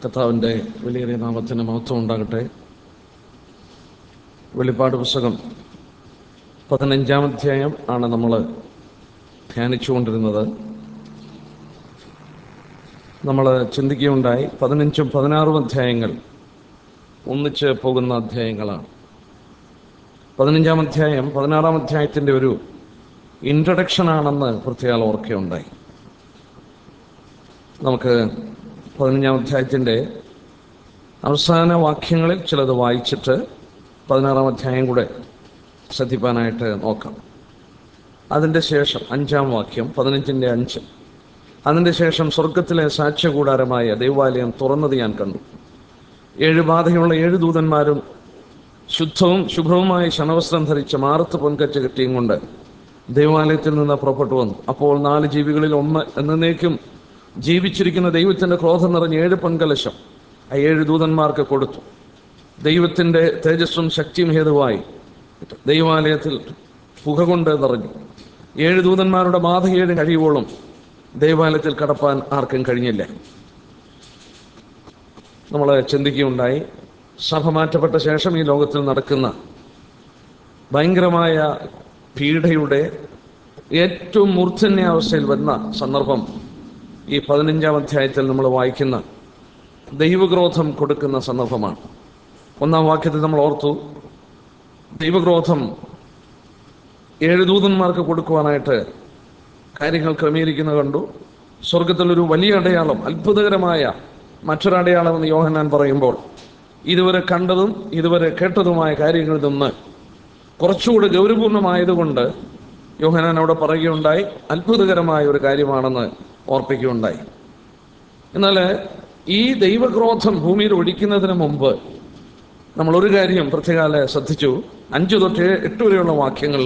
കർത്താവിൻ്റെ വലിയ നാമത്തിന് മഹത്വം ഉണ്ടാകട്ടെ വെളിപ്പാട് പുസ്തകം പതിനഞ്ചാം അധ്യായം ആണ് നമ്മൾ ധ്യാനിച്ചുകൊണ്ടിരുന്നത് നമ്മൾ ചിന്തിക്കുകയുണ്ടായി പതിനഞ്ചും പതിനാറും അധ്യായങ്ങൾ ഒന്നിച്ച് പോകുന്ന അധ്യായങ്ങളാണ് പതിനഞ്ചാം അധ്യായം പതിനാറാം അധ്യായത്തിൻ്റെ ഒരു ഇൻട്രഡക്ഷൻ ആണെന്ന് പ്രത്യേകം ഓർക്കുകയുണ്ടായി നമുക്ക് പതിനഞ്ചാം അധ്യായത്തിൻ്റെ അവസാന വാക്യങ്ങളിൽ ചിലത് വായിച്ചിട്ട് പതിനാറാം അധ്യായം കൂടെ ശ്രദ്ധിപ്പാനായിട്ട് നോക്കാം അതിൻ്റെ ശേഷം അഞ്ചാം വാക്യം പതിനഞ്ചിൻ്റെ അഞ്ച് അതിൻ്റെ ശേഷം സ്വർഗത്തിലെ സാക്ഷ്യകൂടാരമായ ദൈവാലയം തുറന്നത് ഞാൻ കണ്ടു ഏഴ് ബാധയുള്ള ഏഴ് ദൂതന്മാരും ശുദ്ധവും ശുഭ്രവുമായ ശണവസ്ത്രം ധരിച്ച് മാറത്ത് പൊൻകച്ച കെട്ടിയും കൊണ്ട് ദൈവാലയത്തിൽ നിന്ന് പുറപ്പെട്ടു വന്നു അപ്പോൾ നാല് ജീവികളിൽ ഒന്ന് എന്നേക്കും ജീവിച്ചിരിക്കുന്ന ദൈവത്തിൻ്റെ ക്രോധം നിറഞ്ഞ ഏഴ് പൊൻകലശം ആ ഏഴ് ദൂതന്മാർക്ക് കൊടുത്തു ദൈവത്തിൻ്റെ തേജസ്സും ശക്തിയും ഹേതുവായി ദൈവാലയത്തിൽ പുക കൊണ്ട് നിറഞ്ഞു ഏഴ് ദൂതന്മാരുടെ ബാധ ഏഴ് കഴിയുവോളം ദൈവാലയത്തിൽ കടപ്പാൻ ആർക്കും കഴിഞ്ഞില്ല നമ്മൾ ചിന്തിക്കുകയുണ്ടായി സഭ മാറ്റപ്പെട്ട ശേഷം ഈ ലോകത്തിൽ നടക്കുന്ന ഭയങ്കരമായ പീഡയുടെ ഏറ്റവും മൂർധന്യാവസ്ഥയിൽ വരുന്ന സന്ദർഭം ഈ പതിനഞ്ചാം അധ്യായത്തിൽ നമ്മൾ വായിക്കുന്ന ദൈവക്രോധം കൊടുക്കുന്ന സന്ദർഭമാണ് ഒന്നാം വാക്യത്തിൽ നമ്മൾ ഓർത്തു ദൈവക്രോധം ഏഴ് ദൂതന്മാർക്ക് കൊടുക്കുവാനായിട്ട് കാര്യങ്ങൾ ക്രമീകരിക്കുന്നത് കണ്ടു സ്വർഗത്തിലൊരു വലിയ അടയാളം അത്ഭുതകരമായ മറ്റൊരടയാളം എന്ന് യോഹന്നാൻ പറയുമ്പോൾ ഇതുവരെ കണ്ടതും ഇതുവരെ കേട്ടതുമായ കാര്യങ്ങളിൽ നിന്ന് കുറച്ചുകൂടി ഗൗരവപൂർണമായതുകൊണ്ട് യോഹനാൻ അവിടെ പറയുകയുണ്ടായി അത്ഭുതകരമായ ഒരു കാര്യമാണെന്ന് ഓർപ്പിക്കുകയുണ്ടായി എന്നാൽ ഈ ദൈവക്രോധം ഭൂമിയിൽ ഒഴിക്കുന്നതിന് മുമ്പ് നമ്മൾ ഒരു കാര്യം പ്രത്യേകാല ശ്രദ്ധിച്ചു അഞ്ചു തൊട്ട് എട്ട് വരെയുള്ള വാക്യങ്ങളിൽ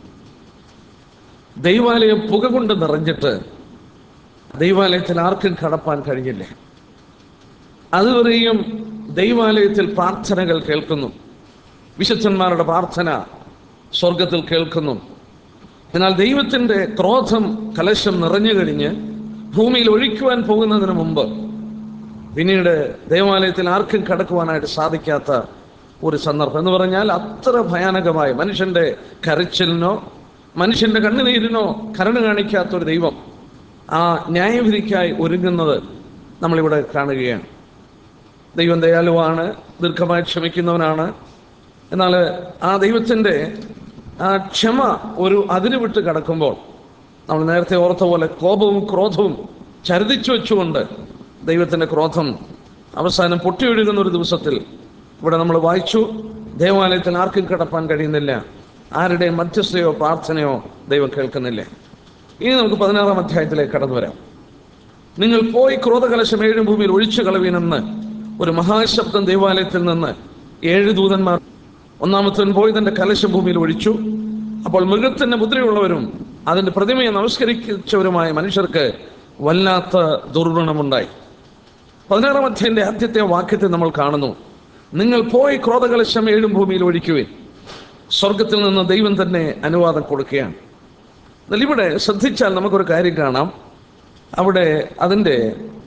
ദൈവാലയം പുക കൊണ്ട് നിറഞ്ഞിട്ട് ദൈവാലയത്തിൽ ആർക്കും കടപ്പാൻ കഴിഞ്ഞില്ല അതുവരെയും ദൈവാലയത്തിൽ പ്രാർത്ഥനകൾ കേൾക്കുന്നു വിശുദ്ധന്മാരുടെ പ്രാർത്ഥന സ്വർഗത്തിൽ കേൾക്കുന്നു എന്നാൽ ദൈവത്തിൻ്റെ ക്രോധം കലശം നിറഞ്ഞു കഴിഞ്ഞ് ഭൂമിയിൽ ഒഴിക്കുവാൻ പോകുന്നതിന് മുമ്പ് പിന്നീട് ദേവാലയത്തിൽ ആർക്കും കടക്കുവാനായിട്ട് സാധിക്കാത്ത ഒരു സന്ദർഭം എന്ന് പറഞ്ഞാൽ അത്ര ഭയാനകമായ മനുഷ്യന്റെ കരച്ചിലിനോ മനുഷ്യന്റെ കണ്ണുനീരിനോ കരുണ കാണിക്കാത്ത ഒരു ദൈവം ആ ന്യായവിധിക്കായി ഒരുങ്ങുന്നത് നമ്മളിവിടെ കാണുകയാണ് ദൈവം ദയാലുവാണ് ദീർഘമായി ക്ഷമിക്കുന്നവനാണ് എന്നാൽ ആ ദൈവത്തിൻ്റെ ആ ക്ഷമ ഒരു അതിര് വിട്ട് കടക്കുമ്പോൾ നമ്മൾ നേരത്തെ ഓർത്ത പോലെ കോപവും ക്രോധവും ചരുതിച്ചു വെച്ചുകൊണ്ട് ദൈവത്തിൻ്റെ ക്രോധം അവസാനം പൊട്ടിയൊഴുകുന്ന ഒരു ദിവസത്തിൽ ഇവിടെ നമ്മൾ വായിച്ചു ദേവാലയത്തിൽ ആർക്കും കിടപ്പാൻ കഴിയുന്നില്ല ആരുടെയും മധ്യസ്ഥയോ പ്രാർത്ഥനയോ ദൈവം കേൾക്കുന്നില്ല ഇനി നമുക്ക് പതിനാറാം അധ്യായത്തിലേക്ക് കടന്നു വരാം നിങ്ങൾ പോയി ക്രോധകലശം ഏഴ് ഭൂമിയിൽ ഒഴിച്ചു കളവീനെന്ന് ഒരു മഹാശബ്ദം ദേവാലയത്തിൽ നിന്ന് ഏഴ് ദൂതന്മാർ ഒന്നാമത്തവൻ പോയി തന്റെ കലശം ഭൂമിയിൽ ഒഴിച്ചു അപ്പോൾ മൃഗത്തിന്റെ മുദ്രയുള്ളവരും അതിന്റെ പ്രതിമയെ നമസ്കരിച്ചവരുമായ മനുഷ്യർക്ക് വല്ലാത്ത ദുർഗുണമുണ്ടായി പതിനാറാം അധ്യയന്റെ ആദ്യത്തെ വാക്യത്തെ നമ്മൾ കാണുന്നു നിങ്ങൾ പോയി ക്രോധകലശം ഏഴും ഭൂമിയിൽ ഒഴിക്കുവിൻ സ്വർഗത്തിൽ നിന്ന് ദൈവം തന്നെ അനുവാദം കൊടുക്കുകയാണ് എന്നാൽ ഇവിടെ ശ്രദ്ധിച്ചാൽ നമുക്കൊരു കാര്യം കാണാം അവിടെ അതിൻ്റെ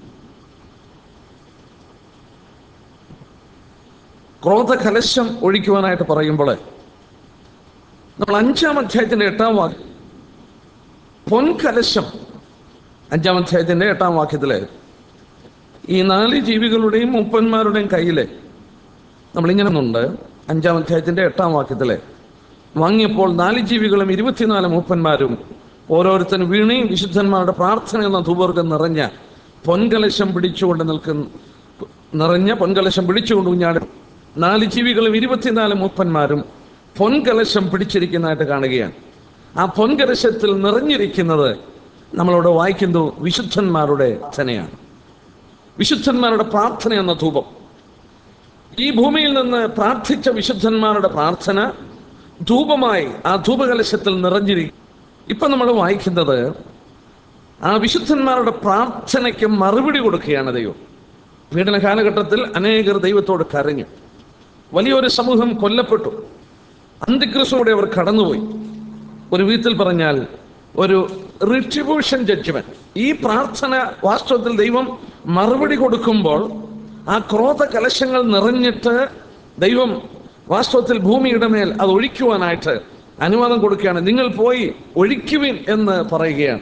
ക്രോധകലശം ഒഴിക്കുവാനായിട്ട് പറയുമ്പോൾ നമ്മൾ അഞ്ചാം അധ്യായത്തിന്റെ എട്ടാം വാക്യം പൊൻകലശം അഞ്ചാം അധ്യായത്തിന്റെ എട്ടാം വാക്യത്തില് ഈ നാല് ജീവികളുടെയും മുപ്പന്മാരുടെയും കയ്യില് നമ്മളിങ്ങനെ ഉണ്ട് അഞ്ചാം അധ്യായത്തിന്റെ എട്ടാം വാക്യത്തില് വാങ്ങിയപ്പോൾ നാല് ജീവികളും ഇരുപത്തിനാല് മൂപ്പന്മാരും ഓരോരുത്തരും വീണയും വിശുദ്ധന്മാരുടെ പ്രാർത്ഥന എന്ന ധൂവർഗം നിറഞ്ഞ പൊൻകലശം പിടിച്ചുകൊണ്ട് നിൽക്കുന്ന നിറഞ്ഞ പൊൻകലശം പിടിച്ചുകൊണ്ട് കുഞ്ഞാട് നാല് ജീവികളും ഇരുപത്തിനാല് മൂപ്പന്മാരും പൊൻകലശം പിടിച്ചിരിക്കുന്നതായിട്ട് കാണുകയാണ് ആ പൊൻകലശത്തിൽ നിറഞ്ഞിരിക്കുന്നത് നമ്മളവിടെ വായിക്കുന്നു വിശുദ്ധന്മാരുടെ പ്രാർത്ഥനയാണ് വിശുദ്ധന്മാരുടെ പ്രാർത്ഥന എന്ന ധൂപം ഈ ഭൂമിയിൽ നിന്ന് പ്രാർത്ഥിച്ച വിശുദ്ധന്മാരുടെ പ്രാർത്ഥന ധൂപമായി ആ ധൂപകലശത്തിൽ നിറഞ്ഞിരിക്കും ഇപ്പൊ നമ്മൾ വായിക്കുന്നത് ആ വിശുദ്ധന്മാരുടെ പ്രാർത്ഥനയ്ക്ക് മറുപടി കൊടുക്കുകയാണ് ദൈവം പീഡന കാലഘട്ടത്തിൽ അനേകർ ദൈവത്തോട് കരഞ്ഞു വലിയൊരു സമൂഹം കൊല്ലപ്പെട്ടു അന്തിക്രിസ്തോടെ അവർ കടന്നുപോയി ഒരു വിധത്തിൽ പറഞ്ഞാൽ ഒരു റിട്രിബ്യൂഷൻ ജഡ്ജ്മെന്റ് ഈ പ്രാർത്ഥന വാസ്തവത്തിൽ ദൈവം മറുപടി കൊടുക്കുമ്പോൾ ആ ക്രോധ കലശങ്ങൾ നിറഞ്ഞിട്ട് ദൈവം വാസ്തവത്തിൽ ഭൂമിയുടെ മേൽ അത് ഒഴിക്കുവാനായിട്ട് അനുവാദം കൊടുക്കുകയാണ് നിങ്ങൾ പോയി ഒഴിക്കുവിൻ എന്ന് പറയുകയാണ്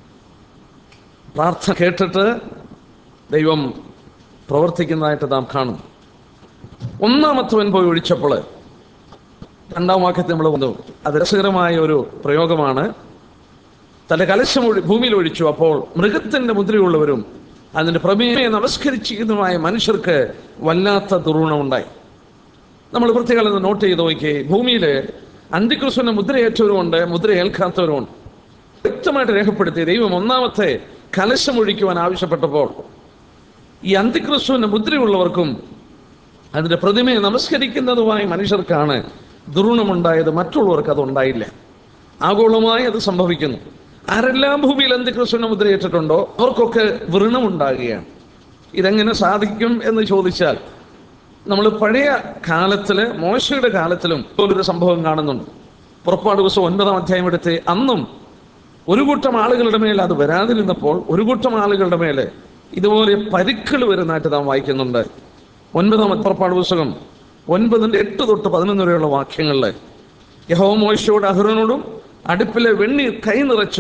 പ്രാർത്ഥന കേട്ടിട്ട് ദൈവം പ്രവർത്തിക്കുന്നതായിട്ട് നാം കാണും ഒന്നാമത്തവൻ പോയി ഒഴിച്ചപ്പോൾ രണ്ടാം വാക്യത്തിൽ നമ്മൾ വന്നു അത് രസകരമായ ഒരു പ്രയോഗമാണ് തന്റെ കലശം ഒഴി ഭൂമിയിൽ ഒഴിച്ചു അപ്പോൾ മൃഗത്തിന്റെ മുദ്രയുള്ളവരും അതിന്റെ പ്രമേയെ നമസ്കരിച്ചിരുന്നതുമായ മനുഷ്യർക്ക് വല്ലാത്ത ദുർഗുണമുണ്ടായി നമ്മൾ പ്രത്യേകം നോട്ട് ചെയ്ത് നോക്കി ഭൂമിയിൽ അന്തിക്രിസ്തുവിന്റെ മുദ്രയേറ്റവരുമുണ്ട് മുദ്ര ഏൽക്കാത്തവരുമുണ്ട് വ്യക്തമായിട്ട് രേഖപ്പെടുത്തി ദൈവം ഒന്നാമത്തെ കലശം ഒഴിക്കുവാൻ ആവശ്യപ്പെട്ടപ്പോൾ ഈ അന്തിക്രിസ്തുവിന്റെ മുദ്രയുള്ളവർക്കും അതിന്റെ പ്രതിമയെ നമസ്കരിക്കുന്നതുമായ മനുഷ്യർക്കാണ് ദുർഗുണമുണ്ടായത് മറ്റുള്ളവർക്ക് അത് ഉണ്ടായില്ല ആഗോളമായി അത് സംഭവിക്കുന്നു ആരെല്ലാം ഭൂമിയിൽ അന്തിക്രിസ്തുവിന്റെ മുദ്രയേറ്റിട്ടുണ്ടോ അവർക്കൊക്കെ വ്രണമുണ്ടാകുകയാണ് ഇതെങ്ങനെ സാധിക്കും എന്ന് ചോദിച്ചാൽ നമ്മൾ പഴയ കാലത്തില് മോശയുടെ കാലത്തിലും ഒരു സംഭവം കാണുന്നുണ്ട് പുറപ്പാട് ദിവസം ഒൻപതാം അധ്യായം എടുത്ത് അന്നും ഒരു കൂട്ടം ആളുകളുടെ മേൽ അത് വരാതിരുന്നപ്പോൾ ഒരു കൂട്ടം ആളുകളുടെ മേൽ ഇതുപോലെ പരുക്കൾ വരുന്നതായിട്ട് നാം വായിക്കുന്നുണ്ട് ഒൻപതാം പുറപ്പാട് പുസ്തകം ഒൻപതിന്റെ എട്ട് തൊട്ട് പതിനൊന്ന് വരെയുള്ള വാക്യങ്ങളിൽ യഹോ മോശയോട് അഹ്റോനോടും അടുപ്പിലെ വെണ്ണീർ കൈ നിറച്ച്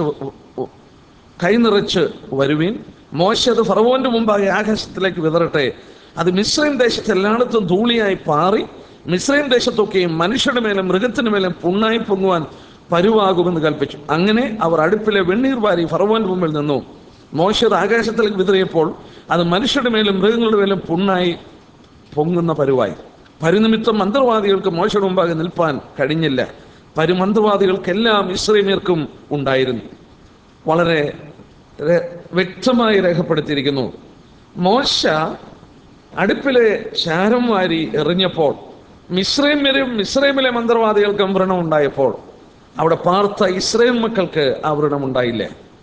കൈ നിറച്ച് വരുവീൻ മോശ അത് ഫറവോന്റെ മുമ്പാകെ ആകാശത്തിലേക്ക് വിതറട്ടെ അത് മിശ്രൈം ദേശത്ത് എല്ലായിടത്തും ധൂളിയായി പാറി മിശ്രൈം ദേശത്തൊക്കെയും മനുഷ്യരുടെ മേലും മൃഗത്തിന് മേലും പുണ്ണായി പൊങ്ങുവാൻ പരുവാകുമെന്ന് കൽപ്പിച്ചു അങ്ങനെ അവർ അടുപ്പിലെ വെണ്ണീർ വാരി ഫറവോന്റെ മുമ്പിൽ നിന്നു മോശ അത് ആകാശത്തിലേക്ക് വിതറിയപ്പോൾ അത് മനുഷ്യരുടെ മേലും മൃഗങ്ങളുടെ മേലും പുണ്ണായി പൊങ്ങുന്ന പരുവായി പരുനിമിത്തം മന്ത്രവാദികൾക്ക് മോശയുടെ മുമ്പാകെ നിൽപ്പാൻ കഴിഞ്ഞില്ല പരുമന്ത്രവാദികൾക്കെല്ലാം ഇസ്രൈമ്യർക്കും ഉണ്ടായിരുന്നു വളരെ രെ- വ്യക്തമായി രേഖപ്പെടുത്തിയിരിക്കുന്നു മോശ അടുപ്പിലെ ചാരം വാരി എറിഞ്ഞപ്പോൾ മിശ്രൈമ്യരും മിശ്രൈമിലെ മന്ത്രവാദികൾക്കും വ്രണം ഉണ്ടായപ്പോൾ അവിടെ പാർത്ത ഇസ്രയേൽ മക്കൾക്ക് ആ വ്രണം ഉണ്ടായില്ല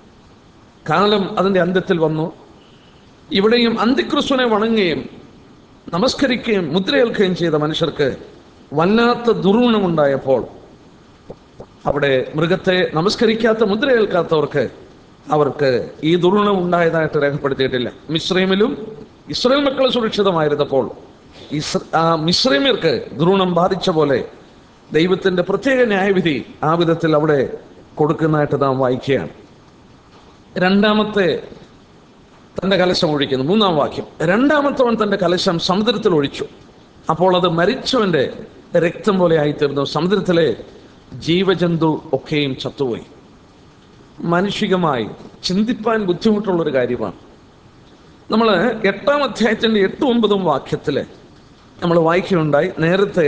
കാലം അതിന്റെ അന്ത്യത്തിൽ വന്നു ഇവിടെയും അന്തിക്രിസ്തുവിനെ വണങ്ങുകയും നമസ്കരിക്കുകയും മുദ്രയേൽക്കുകയും ചെയ്ത മനുഷ്യർക്ക് വല്ലാത്ത ദുർഗുണമുണ്ടായപ്പോൾ അവിടെ മൃഗത്തെ നമസ്കരിക്കാത്ത മുദ്രയേൽക്കാത്തവർക്ക് അവർക്ക് ഈ ദുർഗുണം ഉണ്ടായതായിട്ട് രേഖപ്പെടുത്തിയിട്ടില്ല മിശ്രൈമിലും ഇസ്രയേൽ മക്കൾ സുരക്ഷിതമായിരുന്നപ്പോൾ ഇസ് ആ മിശ്രൈമ്യർക്ക് ദുർഗുണം ബാധിച്ച പോലെ ദൈവത്തിന്റെ പ്രത്യേക ന്യായവിധി ആ വിധത്തിൽ അവിടെ കൊടുക്കുന്നതായിട്ട് നാം വായിക്കുകയാണ് രണ്ടാമത്തെ തന്റെ കലശം ഒഴിക്കുന്നു മൂന്നാം വാക്യം രണ്ടാമത്തവൻ തന്റെ കലശം സമുദ്രത്തിൽ ഒഴിച്ചു അപ്പോൾ അത് മരിച്ചവന്റെ രക്തം പോലെ ആയിത്തീർന്നു സമുദ്രത്തിലെ ജീവജന്തു ഒക്കെയും ചത്തുപോയി മാനുഷികമായി ചിന്തിപ്പാൻ ബുദ്ധിമുട്ടുള്ള ഒരു കാര്യമാണ് നമ്മൾ എട്ടാം അധ്യായത്തിന്റെ എട്ടും ഒമ്പതും വാക്യത്തില് നമ്മൾ വായിക്കുകയുണ്ടായി നേരത്തെ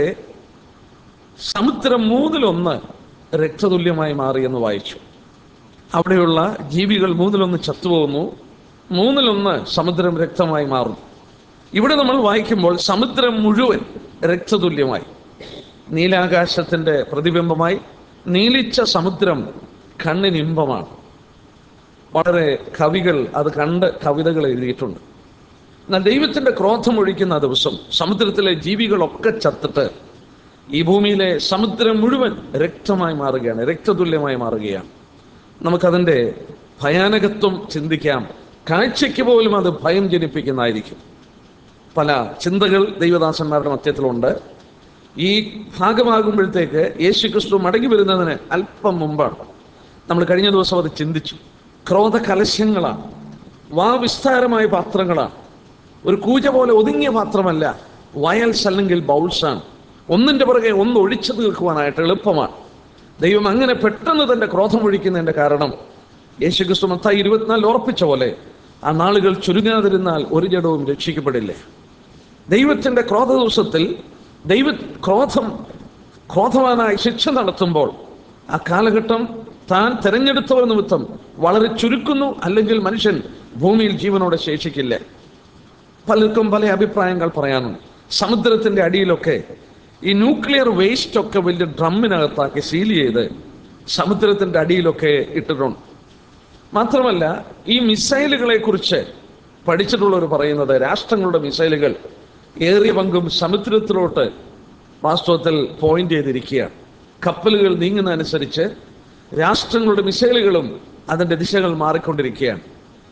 സമുദ്രം മൂന്നിലൊന്ന് രക്തതുല്യമായി മാറിയെന്ന് വായിച്ചു അവിടെയുള്ള ജീവികൾ മൂന്നിലൊന്ന് ചത്തുപോകുന്നു മൂന്നിലൊന്ന് സമുദ്രം രക്തമായി മാറും ഇവിടെ നമ്മൾ വായിക്കുമ്പോൾ സമുദ്രം മുഴുവൻ രക്തതുല്യമായി നീലാകാശത്തിന്റെ പ്രതിബിംബമായി നീലിച്ച സമുദ്രം കണ്ണിനിമ്പമാണ് വളരെ കവികൾ അത് കണ്ട് കവിതകൾ എഴുതിയിട്ടുണ്ട് എന്നാൽ ദൈവത്തിന്റെ ക്രോധം ഒഴിക്കുന്ന ആ ദിവസം സമുദ്രത്തിലെ ജീവികളൊക്കെ ചത്തിട്ട് ഈ ഭൂമിയിലെ സമുദ്രം മുഴുവൻ രക്തമായി മാറുകയാണ് രക്തതുല്യമായി മാറുകയാണ് നമുക്കതിൻ്റെ ഭയാനകത്വം ചിന്തിക്കാം കാഴ്ചയ്ക്ക് പോലും അത് ഭയം ജനിപ്പിക്കുന്നതായിരിക്കും പല ചിന്തകൾ ദൈവദാസന്മാരുടെ മധ്യത്തിലുണ്ട് ഈ ഭാഗമാകുമ്പോഴത്തേക്ക് യേശു ക്രിസ്തു മടങ്ങി വരുന്നതിന് അല്പം മുമ്പാണ് നമ്മൾ കഴിഞ്ഞ ദിവസം അത് ചിന്തിച്ചു ക്രോധ കലശങ്ങളാണ് വാ വിസ്താരമായ പാത്രങ്ങളാണ് ഒരു കൂജ പോലെ ഒതുങ്ങിയ പാത്രമല്ല വയൽസ് അല്ലെങ്കിൽ ബൗൾസാണ് ഒന്നിന്റെ പുറകെ ഒന്ന് ഒഴിച്ചു തീർക്കുവാനായിട്ട് എളുപ്പമാണ് ദൈവം അങ്ങനെ പെട്ടെന്ന് തന്റെ ക്രോധം ഒഴിക്കുന്നതിന്റെ കാരണം യേശുക്രിസ്തു മത്തായി ഇരുപത്തിനാലിൽ ഉറപ്പിച്ച പോലെ ആ നാളുകൾ ചുരുങ്ങാതിരുന്നാൽ ഒരു ജഡവും രക്ഷിക്കപ്പെടില്ലേ ദൈവത്തിന്റെ ക്രോധ ദിവസത്തിൽ ദൈവ ക്രോധം ക്രോധവാനായി ശിക്ഷ നടത്തുമ്പോൾ ആ കാലഘട്ടം താൻ തെരഞ്ഞെടുത്തവർ നിമിത്തം വളരെ ചുരുക്കുന്നു അല്ലെങ്കിൽ മനുഷ്യൻ ഭൂമിയിൽ ജീവനോടെ ശേഷിക്കില്ല പലർക്കും പല അഭിപ്രായങ്ങൾ പറയാനുണ്ട് സമുദ്രത്തിന്റെ അടിയിലൊക്കെ ഈ ന്യൂക്ലിയർ വേസ്റ്റ് ഒക്കെ വലിയ ഡ്രമ്മിനകത്താക്കി സീൽ ചെയ്ത് സമുദ്രത്തിന്റെ അടിയിലൊക്കെ ഇട്ടിട്ടുണ്ട് മാത്രമല്ല ഈ മിസൈലുകളെ കുറിച്ച് പഠിച്ചിട്ടുള്ളവർ പറയുന്നത് രാഷ്ട്രങ്ങളുടെ മിസൈലുകൾ ഏറിയ പങ്കും സമുദ്രത്തിലോട്ട് വാസ്തവത്തിൽ പോയിന്റ് ചെയ്തിരിക്കുകയാണ് കപ്പലുകൾ നീങ്ങുന്നതനുസരിച്ച് രാഷ്ട്രങ്ങളുടെ മിസൈലുകളും അതിന്റെ ദിശകൾ മാറിക്കൊണ്ടിരിക്കുകയാണ്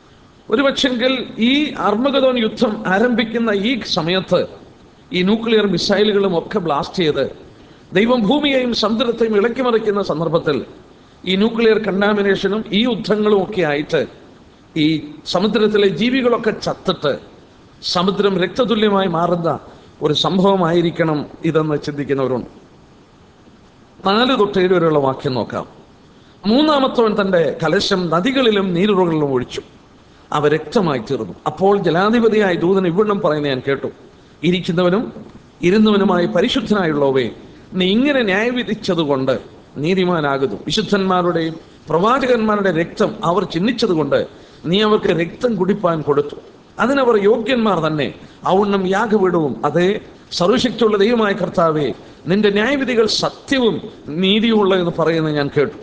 ഒരുപക്ഷെങ്കിൽ ഈ അർമഗതോൻ യുദ്ധം ആരംഭിക്കുന്ന ഈ സമയത്ത് ഈ ന്യൂക്ലിയർ മിസൈലുകളും ഒക്കെ ബ്ലാസ്റ്റ് ചെയ്ത് ദൈവം ഭൂമിയെയും സമുദ്രത്തെയും ഇളക്കിമറിക്കുന്ന സന്ദർഭത്തിൽ ഈ ന്യൂക്ലിയർ കണ്ടാമിനേഷനും ഈ യുദ്ധങ്ങളും ഒക്കെ ആയിട്ട് ഈ സമുദ്രത്തിലെ ജീവികളൊക്കെ ചത്തിട്ട് സമുദ്രം രക്തതുല്യമായി മാറുന്ന ഒരു സംഭവമായിരിക്കണം ഇതെന്ന് ചിന്തിക്കുന്നവരുണ്ട് നാല് തൊട്ട് ഏഴ് വരെയുള്ള വാക്യം നോക്കാം മൂന്നാമത്തവൻ തന്റെ കലശം നദികളിലും നീരുറകളിലും ഒഴിച്ചു അവ രക്തമായി തീർന്നു അപ്പോൾ ജലാധിപതിയായ ദൂതൻ ഇവിടം പറയുന്നത് ഞാൻ കേട്ടു ഇരിക്കുന്നവനും ഇരുന്നവനുമായി പരിശുദ്ധനായുള്ളവേ നീ ഇങ്ങനെ ന്യായവിധിച്ചതുകൊണ്ട് നീതിമാനാകുന്നു വിശുദ്ധന്മാരുടെയും പ്രവാചകന്മാരുടെ രക്തം അവർ ചിഹ്നിച്ചതുകൊണ്ട് നീ അവർക്ക് രക്തം കുടിപ്പാൻ കൊടുത്തു അതിനവർ യോഗ്യന്മാർ തന്നെ ഔണ്ണം യാഗവിടവും അതേ സർവശക്തിയുള്ള ദൈവമായ കർത്താവേ നിന്റെ ന്യായവിധികൾ സത്യവും നീതിയുള്ള എന്ന് പറയുന്നത് ഞാൻ കേട്ടു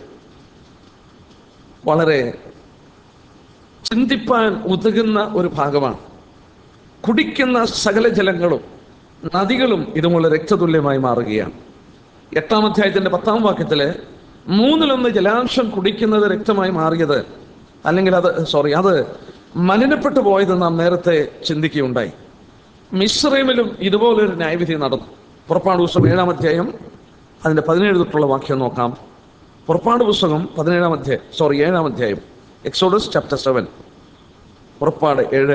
വളരെ ചിന്തിപ്പാൻ ഉതകുന്ന ഒരു ഭാഗമാണ് കുടിക്കുന്ന സകല ജലങ്ങളും നദികളും ഇതുപോലെ രക്തതുല്യമായി മാറുകയാണ് എട്ടാം അധ്യായത്തിന്റെ പത്താം വാക്യത്തില് മൂന്നിലൊന്ന് ജലാംശം കുടിക്കുന്നത് രക്തമായി മാറിയത് അല്ലെങ്കിൽ അത് സോറി അത് മലിനപ്പെട്ടു പോയത് നാം നേരത്തെ ചിന്തിക്കുകയുണ്ടായി മിശ്രമിലും ഇതുപോലൊരു ന്യായവിധി നടന്നു പുറപ്പാട് പുസ്തകം ഏഴാം അധ്യായം അതിന്റെ പതിനേഴ് തൊട്ടുള്ള വാക്യം നോക്കാം പുറപ്പാട് പുസ്തകം പതിനേഴാം അധ്യായം സോറി ഏഴാം അധ്യായം എക്സോഡസ് ചാപ്റ്റർ സെവൻ പുറപ്പാട് ഏഴ്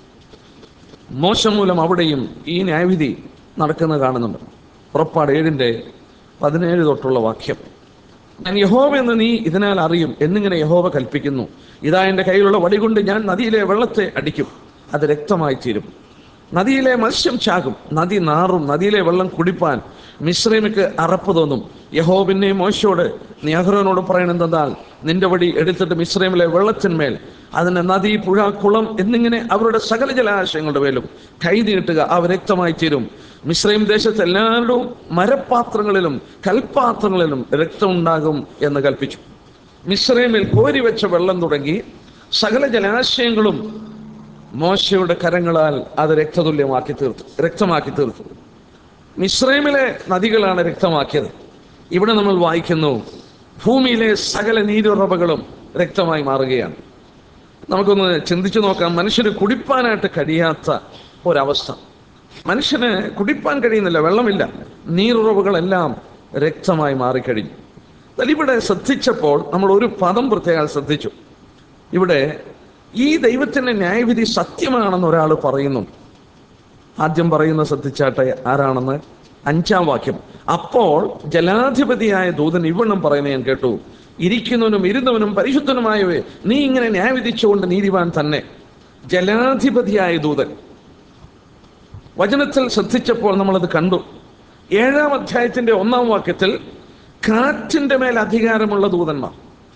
മോശം മൂലം അവിടെയും ഈ ന്യായവിധി നടക്കുന്നത് കാണുന്നുണ്ട് പുറപ്പാട് ഏഴിന്റെ പതിനേഴ് തൊട്ടുള്ള വാക്യം ഞാൻ യഹോവ എന്ന് നീ ഇതിനാൽ അറിയും എന്നിങ്ങനെ യഹോവ കൽപ്പിക്കുന്നു ഇതാ എൻ്റെ കയ്യിലുള്ള വടി കൊണ്ട് ഞാൻ നദിയിലെ വെള്ളത്തെ അടിക്കും അത് രക്തമായി തീരും നദിയിലെ മത്സ്യം ചാകും നദി നാറും നദിയിലെ വെള്ളം കുടിപ്പാൻ മിശ്രമിക്ക് അറപ്പ് തോന്നും യഹോ പിന്നെ മോശയോട് നീ അഹ്റോനോട് പറയണെന്നാൽ നിന്റെ വടി എടുത്തിട്ട് മിശ്രമിലെ വെള്ളത്തിന്മേൽ അതിന് നദി പുഴ കുളം എന്നിങ്ങനെ അവരുടെ സകല ജലാശയങ്ങളുടെ മേലും കൈ നീട്ടുക അവ രക്തമായി തീരും മിശ്രൈം ദേശത്ത് എല്ലാവരുടെയും മരപാത്രങ്ങളിലും കൽപാത്രങ്ങളിലും രക്തം ഉണ്ടാകും എന്ന് കൽപ്പിച്ചു മിശ്രൈമിൽ കോരി വെച്ച വെള്ളം തുടങ്ങി സകല ജലാശയങ്ങളും മോശയുടെ കരങ്ങളാൽ അത് രക്തതുല്യമാക്കി തീർത്തു രക്തമാക്കി തീർത്തു മിശ്രൈമിലെ നദികളാണ് രക്തമാക്കിയത് ഇവിടെ നമ്മൾ വായിക്കുന്നു ഭൂമിയിലെ സകല നീരുറവകളും രക്തമായി മാറുകയാണ് നമുക്കൊന്ന് ചിന്തിച്ചു നോക്കാം മനുഷ്യന് കുടിപ്പാനായിട്ട് കഴിയാത്ത ഒരവസ്ഥ മനുഷ്യന് കുടിപ്പാൻ കഴിയുന്നില്ല വെള്ളമില്ല നീരുറവുകളെല്ലാം രക്തമായി മാറിക്കഴിഞ്ഞു എന്നാൽ ഇവിടെ ശ്രദ്ധിച്ചപ്പോൾ നമ്മൾ ഒരു പദം പ്രത്യേകം ശ്രദ്ധിച്ചു ഇവിടെ ഈ ദൈവത്തിന്റെ ന്യായവിധി സത്യമാണെന്ന് ഒരാൾ പറയുന്നു ആദ്യം പറയുന്ന ശ്രദ്ധിച്ചാട്ടെ ആരാണെന്ന് അഞ്ചാം വാക്യം അപ്പോൾ ജലാധിപതിയായ ദൂതൻ ഇവണ്ണം പറയുന്നത് ഞാൻ കേട്ടു ഇരിക്കുന്നവനും ഇരുന്നവനും പരിശുദ്ധനുമായവേ നീ ഇങ്ങനെ ന്യായവിധിച്ചുകൊണ്ട് നീതിവാൻ തന്നെ ജലാധിപതിയായ ദൂതൻ വചനത്തിൽ ശ്രദ്ധിച്ചപ്പോൾ നമ്മളത് കണ്ടു ഏഴാം അധ്യായത്തിന്റെ ഒന്നാം വാക്യത്തിൽ കാറ്റിന്റെ മേൽ അധികാരമുള്ള ദൂതന്മാർ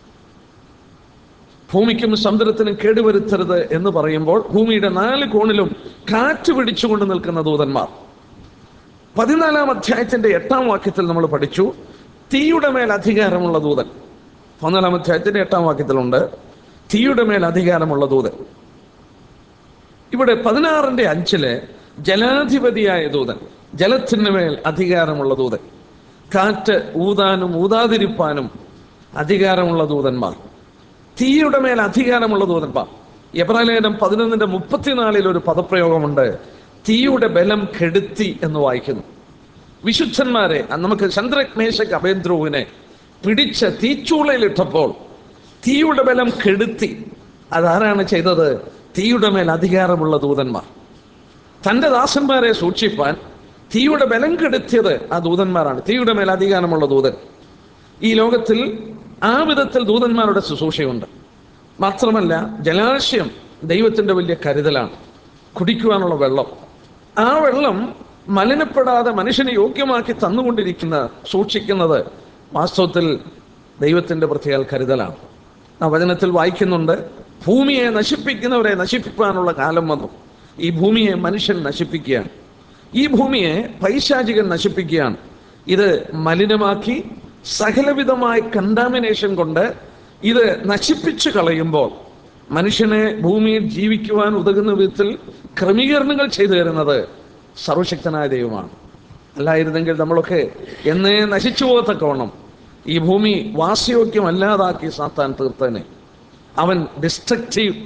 ഭൂമിക്കും സമുദ്രത്തിനും കേടുവരുത്തരുത് എന്ന് പറയുമ്പോൾ ഭൂമിയുടെ നാല് കോണിലും കാറ്റ് പിടിച്ചുകൊണ്ട് നിൽക്കുന്ന ദൂതന്മാർ പതിനാലാം അധ്യായത്തിന്റെ എട്ടാം വാക്യത്തിൽ നമ്മൾ പഠിച്ചു തീയുടെ മേൽ അധികാരമുള്ള ദൂതൻ പതിനാലാം അധ്യായത്തിന്റെ എട്ടാം വാക്യത്തിലുണ്ട് തീയുടെ മേൽ അധികാരമുള്ള ദൂതൻ ഇവിടെ പതിനാറിന്റെ അഞ്ചില് ജലാധിപതിയായ ദൂതൻ ജലത്തിന് മേൽ അധികാരമുള്ള ദൂതൻ കാറ്റ് ഊതാനും ഊതാതിരിപ്പാനും അധികാരമുള്ള ദൂതന്മാർ തീയുടെ മേൽ അധികാരമുള്ള ദൂതന്മാർ എബ്രാലേഖനം പതിനൊന്നിന്റെ മുപ്പത്തിനാലിൽ ഒരു പദപ്രയോഗമുണ്ട് തീയുടെ ബലം കെടുത്തി എന്ന് വായിക്കുന്നു വിശുദ്ധന്മാരെ നമുക്ക് ചന്ദ്രമേശക് അഭേന്ദ്രുവിനെ പിടിച്ച് തീച്ചൂളയിലിട്ടപ്പോൾ തീയുടെ ബലം കെടുത്തി അതാരാണ് ചെയ്തത് തീയുടെ മേൽ അധികാരമുള്ള ദൂതന്മാർ തന്റെ ദാസന്മാരെ സൂക്ഷിപ്പാൻ തീയുടെ ബലം കെടുത്തിയത് ആ ദൂതന്മാരാണ് തീയുടെ മേൽ അധികാരമുള്ള ദൂതൻ ഈ ലോകത്തിൽ ആ വിധത്തിൽ ദൂതന്മാരുടെ ശുശ്രൂഷയുണ്ട് മാത്രമല്ല ജലാശയം ദൈവത്തിന്റെ വലിയ കരുതലാണ് കുടിക്കുവാനുള്ള വെള്ളം ആ വെള്ളം മലിനപ്പെടാതെ മനുഷ്യനെ യോഗ്യമാക്കി തന്നുകൊണ്ടിരിക്കുന്ന സൂക്ഷിക്കുന്നത് വാസ്തവത്തിൽ ദൈവത്തിന്റെ പ്രത്യേക കരുതലാണ് ആ വചനത്തിൽ വായിക്കുന്നുണ്ട് ഭൂമിയെ നശിപ്പിക്കുന്നവരെ നശിപ്പിക്കാനുള്ള കാലം വന്നു ഈ ഭൂമിയെ മനുഷ്യൻ നശിപ്പിക്കുകയാണ് ഈ ഭൂമിയെ പൈശാചികൻ നശിപ്പിക്കുകയാണ് ഇത് മലിനമാക്കി സകലവിധമായ കണ്ടാമിനേഷൻ കൊണ്ട് ഇത് നശിപ്പിച്ചു കളയുമ്പോൾ മനുഷ്യനെ ഭൂമിയിൽ ജീവിക്കുവാൻ ഉതകുന്ന വിധത്തിൽ ക്രമീകരണങ്ങൾ ചെയ്തു തരുന്നത് സർവശക്തനായ ദൈവമാണ് അല്ലായിരുന്നെങ്കിൽ നമ്മളൊക്കെ എന്നേ നശിച്ചു പോകത്തക്കവണ്ണം ഈ ഭൂമി വാസയോഗ്യമല്ലാതാക്കി സാത്താൻ തീർത്തനെ അവൻ ഡിസ്ട്രക്റ്റീവ്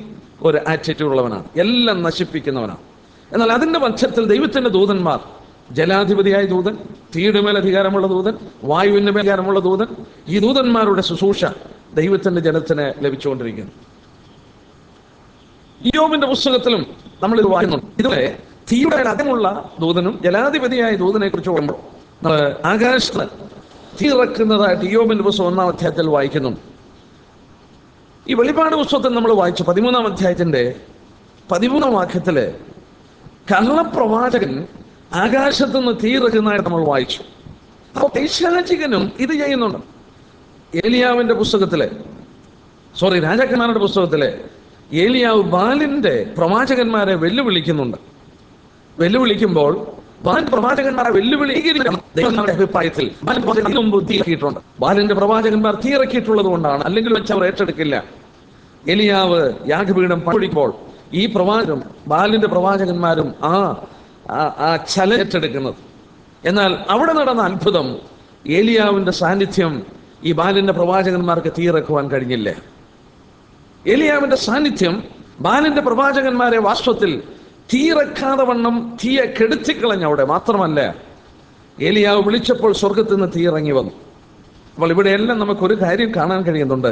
ഒരു ആറ്റിറ്റ്യൂഡ് ഉള്ളവനാണ് എല്ലാം നശിപ്പിക്കുന്നവനാണ് എന്നാൽ അതിന്റെ പക്ഷത്തിൽ ദൈവത്തിന്റെ ദൂതന്മാർ ജലാധിപതിയായ ദൂതൻ തീയുടെ മേൽ അധികാരമുള്ള ദൂതൻ വായുവിന്റെ മേൽ അധികാരമുള്ള ദൂതൻ ഈ ദൂതന്മാരുടെ ശുശ്രൂഷ ദൈവത്തിന്റെ ജനത്തിന് ലഭിച്ചുകൊണ്ടിരിക്കുന്നു ഇയോബിന്റെ പുസ്തകത്തിലും നമ്മൾ ഇത് വായിക്കുന്നുണ്ട് ഇതുവരെ തീയുടെ അകമുള്ള ദൂതനും ജലാധിപതിയായ ദൂതനെ കുറിച്ച് പറയുമ്പോൾ നമ്മൾ ആകാശത്ത് തീ ഇറക്കുന്നതായിട്ട് ഇയോബിന്റെ പുസ്തകം ഒന്നാം അധ്യായത്തിൽ വായിക്കുന്നുണ്ട് ഈ വെളിപ്പാട് പുസ്തകത്തിൽ നമ്മൾ വായിച്ചു പതിമൂന്നാം അധ്യായത്തിന്റെ പതിമൂന്നാം വാക്യത്തില് കള്ളപ്രവാചകൻ ആകാശത്ത് നിന്ന് തീ ഇറക്കുന്നതായിട്ട് നമ്മൾ വായിച്ചു അപ്പോൾ പൈശാചികനും ഇത് ചെയ്യുന്നുണ്ട് ഏലിയാവിന്റെ പുസ്തകത്തിലെ സോറി രാജാക്കന്മാരുടെ പുസ്തകത്തിലെ ഏലിയാവ് ബാലിന്റെ പ്രവാചകന്മാരെ വെല്ലുവിളിക്കുന്നുണ്ട് വെല്ലുവിളിക്കുമ്പോൾ ബാലൻ പ്രവാചകന്മാരെ വെല്ലുവിളി ദൈവങ്ങളുടെ അഭിപ്രായത്തിൽ ബാലൻ പ്രവാചകൻ ഇതിനു മുമ്പ് തീയിറക്കിയിട്ടുണ്ട് ബാലന്റെ പ്രവാചകന്മാർ തീയിറക്കിയിട്ടുള്ളത് കൊണ്ടാണ് അല്ലെങ്കിൽ വെച്ച് അവർ ഏറ്റെടുക്കില്ല എലിയാവ് യാഗപീഠം പണിക്കുമ്പോൾ ഈ പ്രവാചകം ബാലിന്റെ പ്രവാചകന്മാരും ആ ആ- ആ ചല ഏറ്റെടുക്കുന്നത് എന്നാൽ അവിടെ നടന്ന അത്ഭുതം ഏലിയാവിന്റെ സാന്നിധ്യം ഈ ബാലിന്റെ പ്രവാചകന്മാർക്ക് തീയിറക്കുവാൻ കഴിഞ്ഞില്ല ഏലിയാവിന്റെ സാന്നിധ്യം ബാലിന്റെ പ്രവാചകന്മാരെ വാസ്തവത്തിൽ തീയിറക്കാതെ വണ്ണം തീയെ കെടുത്തിക്കളഞ്ഞ അവിടെ മാത്രമല്ല ഏലിയാവ് വിളിച്ചപ്പോൾ സ്വർഗത്തിൽ നിന്ന് തീയിറങ്ങി വന്നു അപ്പോൾ ഇവിടെയെല്ലാം നമുക്കൊരു കാര്യം കാണാൻ കഴിയുന്നുണ്ട്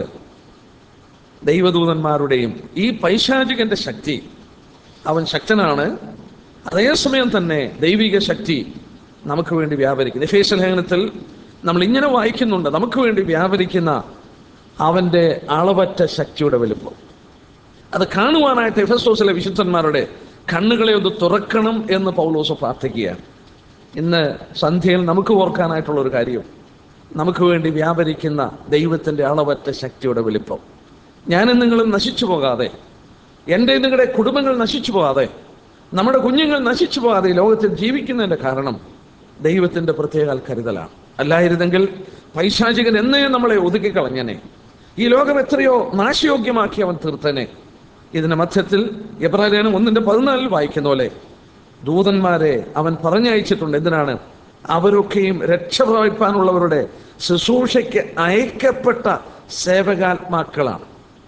ദൈവദൂതന്മാരുടെയും ഈ പൈശാചികന്റെ ശക്തി അവൻ ശക്തനാണ് അതേസമയം തന്നെ ദൈവിക ശക്തി നമുക്ക് വേണ്ടി വ്യാപരിക്കുന്നു എഫേസ്യ ലേഖനത്തിൽ നമ്മൾ ഇങ്ങനെ വായിക്കുന്നുണ്ട് നമുക്ക് വേണ്ടി വ്യാപരിക്കുന്ന അവന്റെ അളവറ്റ ശക്തിയുടെ വലുപ്പം അത് കാണുവാനായിട്ട് എഫസോസിലെ വിശുദ്ധന്മാരുടെ കണ്ണുകളെ ഒന്ന് തുറക്കണം എന്ന് പൗലോസ് പ്രാർത്ഥിക്കുകയാണ് ഇന്ന് സന്ധ്യയിൽ നമുക്ക് ഓർക്കാനായിട്ടുള്ള ഒരു കാര്യം നമുക്ക് വേണ്ടി വ്യാപരിക്കുന്ന ദൈവത്തിന്റെ അളവറ്റ ശക്തിയുടെ വലിപ്പം ഞാനും നിങ്ങളും നശിച്ചു പോകാതെ എൻ്റെ നിങ്ങളുടെ കുടുംബങ്ങൾ നശിച്ചു പോകാതെ നമ്മുടെ കുഞ്ഞുങ്ങൾ നശിച്ചു പോകാതെ ഈ ലോകത്തിൽ ജീവിക്കുന്നതിന്റെ കാരണം ദൈവത്തിന്റെ പ്രത്യേക കരുതലാണ് അല്ലായിരുന്നെങ്കിൽ പൈശാചികൻ എന്നേ നമ്മളെ ഒതുക്കിക്കളഞ്ഞനെ ഈ ലോകം എത്രയോ നാശയോഗ്യമാക്കി അവൻ തീർത്തനെ ഇതിന്റെ മധ്യത്തിൽ എബ്രാലേനും ഒന്നിന്റെ പതിനാലിൽ വായിക്കുന്ന പോലെ ദൂതന്മാരെ അവൻ പറഞ്ഞയച്ചിട്ടുണ്ട് എന്തിനാണ് അവരൊക്കെയും രക്ഷപ്രാപിപ്പാനുള്ളവരുടെ ശുശ്രൂഷയ്ക്ക് അയക്കപ്പെട്ട സേവകാത്മാക്കളാണ്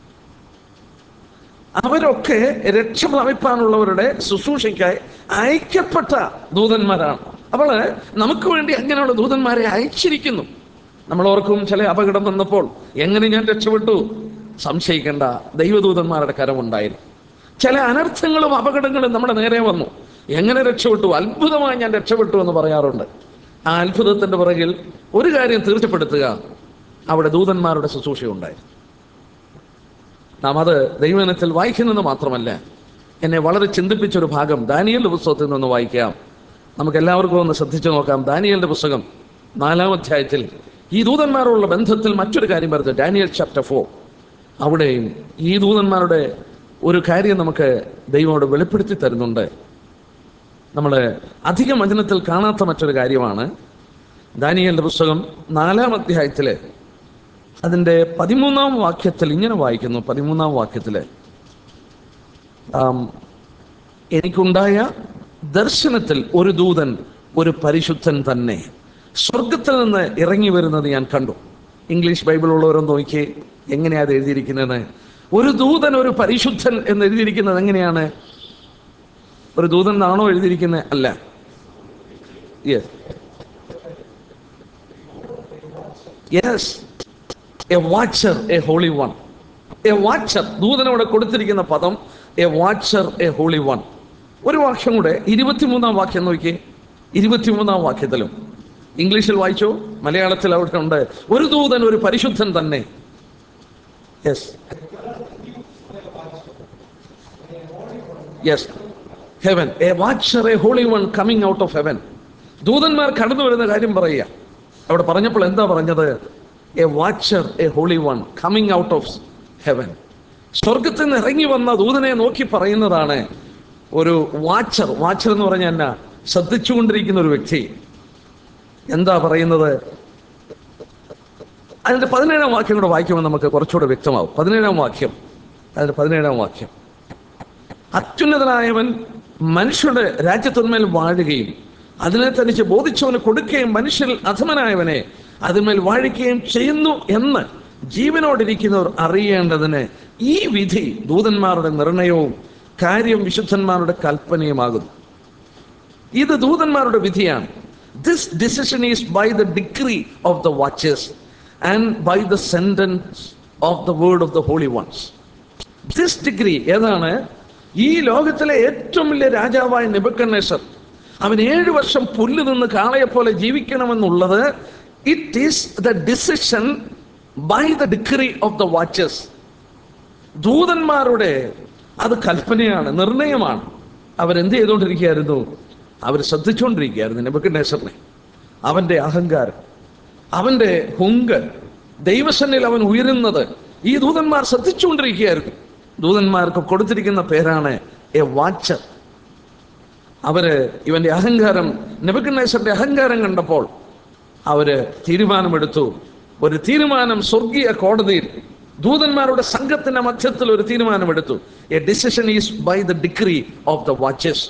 അവരൊക്കെ രക്ഷ പ്രാപിപ്പാനുള്ളവരുടെ ശുശ്രൂഷയ്ക്കായി അയക്കപ്പെട്ട ദൂതന്മാരാണ് അപ്പോൾ നമുക്ക് വേണ്ടി അങ്ങനെയുള്ള ദൂതന്മാരെ അയച്ചിരിക്കുന്നു നമ്മൾ ഓർക്കും ചില അപകടം വന്നപ്പോൾ എങ്ങനെ ഞാൻ രക്ഷപ്പെട്ടു സംശയിക്കേണ്ട ദൈവദൂതന്മാരുടെ കരമുണ്ടായിരുന്നു ചില അനർത്ഥങ്ങളും അപകടങ്ങളും നമ്മുടെ നേരെ വന്നു എങ്ങനെ രക്ഷപ്പെട്ടു അത്ഭുതമായി ഞാൻ രക്ഷപ്പെട്ടു എന്ന് പറയാറുണ്ട് ആ അത്ഭുതത്തിന്റെ പുറകിൽ ഒരു കാര്യം തീർച്ചപ്പെടുത്തുക അവിടെ ദൂതന്മാരുടെ ശുശ്രൂഷയുണ്ടായിരുന്നു നാം അത് ദൈവനത്തിൽ വായിക്കുന്നത് മാത്രമല്ല എന്നെ വളരെ ചിന്തിപ്പിച്ച ഒരു ഭാഗം ദാനിയലിന്റെ പുസ്തകത്തിൽ നിന്ന് വായിക്കാം നമുക്ക് എല്ലാവർക്കും ഒന്ന് ശ്രദ്ധിച്ചു നോക്കാം ദാനിയലിന്റെ പുസ്തകം നാലാം അധ്യായത്തിൽ ഈ ദൂതന്മാരുള്ള ബന്ധത്തിൽ മറ്റൊരു കാര്യം പറഞ്ഞു ഡാനിയൽ ചാപ്റ്റർ ഫോർ അവിടെയും ഈ ദൂതന്മാരുടെ ഒരു കാര്യം നമുക്ക് ദൈവമോട് വെളിപ്പെടുത്തി തരുന്നുണ്ട് നമ്മൾ അധികം വചനത്തിൽ കാണാത്ത മറ്റൊരു കാര്യമാണ് ദാനിയലിന്റെ പുസ്തകം നാലാം അധ്യായത്തിലെ അതിൻ്റെ പതിമൂന്നാം വാക്യത്തിൽ ഇങ്ങനെ വായിക്കുന്നു പതിമൂന്നാം വാക്യത്തിൽ എനിക്കുണ്ടായ ദർശനത്തിൽ ഒരു ദൂതൻ ഒരു പരിശുദ്ധൻ തന്നെ സ്വർഗത്തിൽ നിന്ന് ഇറങ്ങി വരുന്നത് ഞാൻ കണ്ടു ഇംഗ്ലീഷ് ബൈബിൾ ഉള്ളവരൊന്ന് നോക്കി എങ്ങനെയാ അത് എഴുതിയിരിക്കുന്നത് ഒരു ദൂതൻ ഒരു പരിശുദ്ധൻ എന്ന് എഴുതിയിരിക്കുന്നത് എങ്ങനെയാണ് ഒരു ദൂതൻ എന്നാണോ എഴുതിയിരിക്കുന്നത് അല്ല yes yes a watcher a holy one a watcher ദൂതനോട് കൊടുത്തിരിക്കുന്ന പദം a watcher a holy one ഒരു വാക്യം കൂടെ ഇരുപത്തിമൂന്നാം വാക്യം നോക്കി ഇരുപത്തിമൂന്നാം വാക്യത്തിലും ഇംഗ്ലീഷിൽ വായിച്ചു മലയാളത്തിൽ അവിടെ ഉണ്ട് ഒരു ദൂതൻ ഒരു പരിശുദ്ധൻ തന്നെ yes yes heaven a watcher a holy one coming out of heaven ദൂതന്മാർ കടന്നു വരുന്ന കാര്യം പറയുക അവിടെ പറഞ്ഞപ്പോൾ എന്താ പറഞ്ഞത് a watcher a holy one coming out of heaven സ്വർഗത്തിൽ നിന്ന് ഇറങ്ങി വന്ന ദൂതനെ നോക്കി പറയുന്നതാണ് ഒരു വാച്ചർ വാച്ചർ എന്ന് പറഞ്ഞാൽ എന്നാ ശ്രദ്ധിച്ചുകൊണ്ടിരിക്കുന്ന ഒരു വ്യക്തി എന്താ പറയുന്നത് അതിന്റെ പതിനേഴാം വാക്യം കൂടെ വായിക്കുമ്പോൾ നമുക്ക് കുറച്ചുകൂടെ വ്യക്തമാവും പതിനേഴാം വാക്യം അതിന്റെ പതിനേഴാം വാക്യം അത്യുന്നതനായവൻ മനുഷ്യരുടെ രാജ്യത്തിന്മേൽ വാഴുകയും അതിനെ തനിച്ച് ബോധിച്ചവന് കൊടുക്കുകയും മനുഷ്യരിൽ അധമനായവനെ അതിന്മേൽ വാഴിക്കുകയും ചെയ്യുന്നു എന്ന് ജീവനോടിരിക്കുന്നവർ അറിയേണ്ടതിന് ഈ വിധി ദൂതന്മാരുടെ നിർണയവും കാര്യം വിശുദ്ധന്മാരുടെ കൽപ്പനയുമാകുന്നു ഇത് ദൂതന്മാരുടെ വിധിയാണ് this decision is by the decree of the watchers and by the sentence of the word of the holy ones this decree ഏതാണ് ഈ ലോകത്തിലെ ഏറ്റവും വലിയ രാജാവായ നെബക്കണ്ണേശ്വർ അവൻ ഏഴു വർഷം പുല്ല് നിന്ന് കാളയെ പോലെ ജീവിക്കണമെന്നുള്ളത് it is the decision by the decree of the watchers ദൂതന്മാരുടെ അത് കൽപ്പനയാണ് നിർണയമാണ് അവരെന്ത് ചെയ്തുകൊണ്ടിരിക്കുകയായിരുന്നു അവർ ശ്രദ്ധിച്ചുകൊണ്ടിരിക്കുകയായിരുന്നു നെബക്കണ്ണേശ്വറിനെ അവന്റെ അഹങ്കാരം അവന്റെ ഹുങ്ക് ദൈവസന്നിൽ അവൻ ഉയരുന്നത് ഈ ദൂതന്മാർ ശ്രദ്ധിച്ചുകൊണ്ടിരിക്കുകയായിരുന്നു ദൂതന്മാർക്ക് കൊടുത്തിരിക്കുന്ന പേരാണ് എ വാച്ചർ അവര് ഇവന്റെ അഹങ്കാരം നെബക്കണ്ണേശ്വറിന്റെ അഹങ്കാരം കണ്ടപ്പോൾ അവര് തീരുമാനമെടുത്തു ഒരു തീരുമാനം സ്വർഗീയ കോടതിയിൽ ദൂതന്മാരുടെ സംഘത്തിന്റെ മധ്യത്തിൽ ഒരു തീരുമാനമെടുത്തു a decision is by the decree of the watchers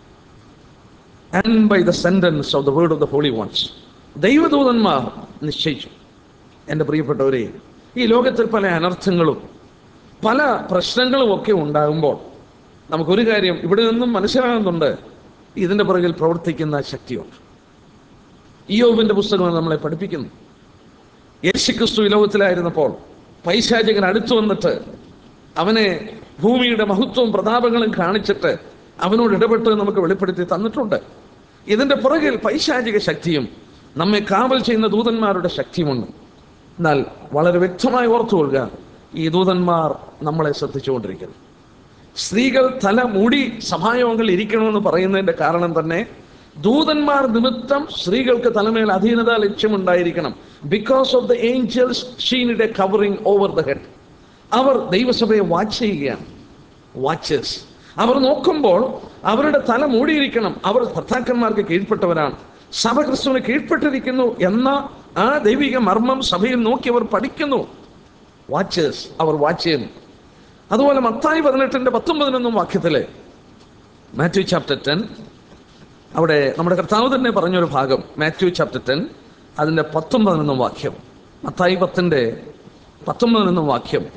and by the sentence of the word of the holy ones ദൈവദൂതന്മാർ നിശ്ചയിച്ചു എൻ്റെ പ്രിയപ്പെട്ടവരെ ഈ ലോകത്തിൽ പല അനർത്ഥങ്ങളും പല പ്രശ്നങ്ങളും ഒക്കെ ഉണ്ടാകുമ്പോൾ നമുക്കൊരു കാര്യം ഇവിടെ നിന്നും മനസ്സിലാകുന്നുണ്ട് ഇതിൻ്റെ പുറകിൽ പ്രവർത്തിക്കുന്ന ശക്തിയുണ്ട് ഇയോബിന്റെ പുസ്തകം നമ്മളെ പഠിപ്പിക്കുന്നു യേശുക്രിസ്തു ഈ ലോകത്തിലായിരുന്നപ്പോൾ പൈശാചകൻ അടുത്തു വന്നിട്ട് അവനെ ഭൂമിയുടെ മഹത്വവും പ്രതാപങ്ങളും കാണിച്ചിട്ട് അവനോട് ഇടപെട്ട് നമുക്ക് വെളിപ്പെടുത്തി തന്നിട്ടുണ്ട് ഇതിന്റെ പുറകിൽ പൈശാചിക ശക്തിയും നമ്മെ കാവൽ ചെയ്യുന്ന ദൂതന്മാരുടെ ശക്തിയുമുണ്ട് എന്നാൽ വളരെ വ്യക്തമായി ഓർത്തുകൊള്ളുക ഈ ദൂതന്മാർ നമ്മളെ ശ്രദ്ധിച്ചുകൊണ്ടിരിക്കുന്നു സ്ത്രീകൾ തല മൂടി സഭായോഗങ്ങളിൽ ഇരിക്കണമെന്ന് പറയുന്നതിന്റെ കാരണം തന്നെ ദൂതന്മാർ നിമിത്തം സ്ത്രീകൾക്ക് തലമേൽ അധീനത ലക്ഷ്യമുണ്ടായിരിക്കണം because of the angels she need a covering over the head അവർ ദൈവസഭയെ വാച്ച് ചെയ്യുകയാണ് വാച്ചേഴ്സ് അവർ നോക്കുമ്പോൾ അവരുടെ തല മൂടിയിരിക്കണം അവർ ഭർത്താക്കന്മാർക്ക് കീഴ്പ്പെട്ടവരാണ് സഭ ക്രിസ്തുവിന് കീഴ്പ്പെട്ടിരിക്കുന്നു എന്ന ആ ദൈവിക മർമ്മം സഭയിൽ നോക്കി അവർ പഠിക്കുന്നു വാച്ചേഴ്സ് അവർ വാച്ച് ചെയ്യുന്നു അതുപോലെ മത്തായി പതിനെട്ടിന്റെ പത്തൊമ്പതിനൊന്നും വാക്യത്തില് മാത്യു ചാപ്റ്റർ ടെൻ അവിടെ നമ്മുടെ കർത്താവ് തന്നെ പറഞ്ഞൊരു ഭാഗം മാത്യു ചാപ്റ്റർ ടെൻ അതിന്റെ പത്തൊമ്പതിനൊന്നും വാക്യം മത്തായി പത്തിന്റെ പത്തൊമ്പതിനൊന്നും വാക്യം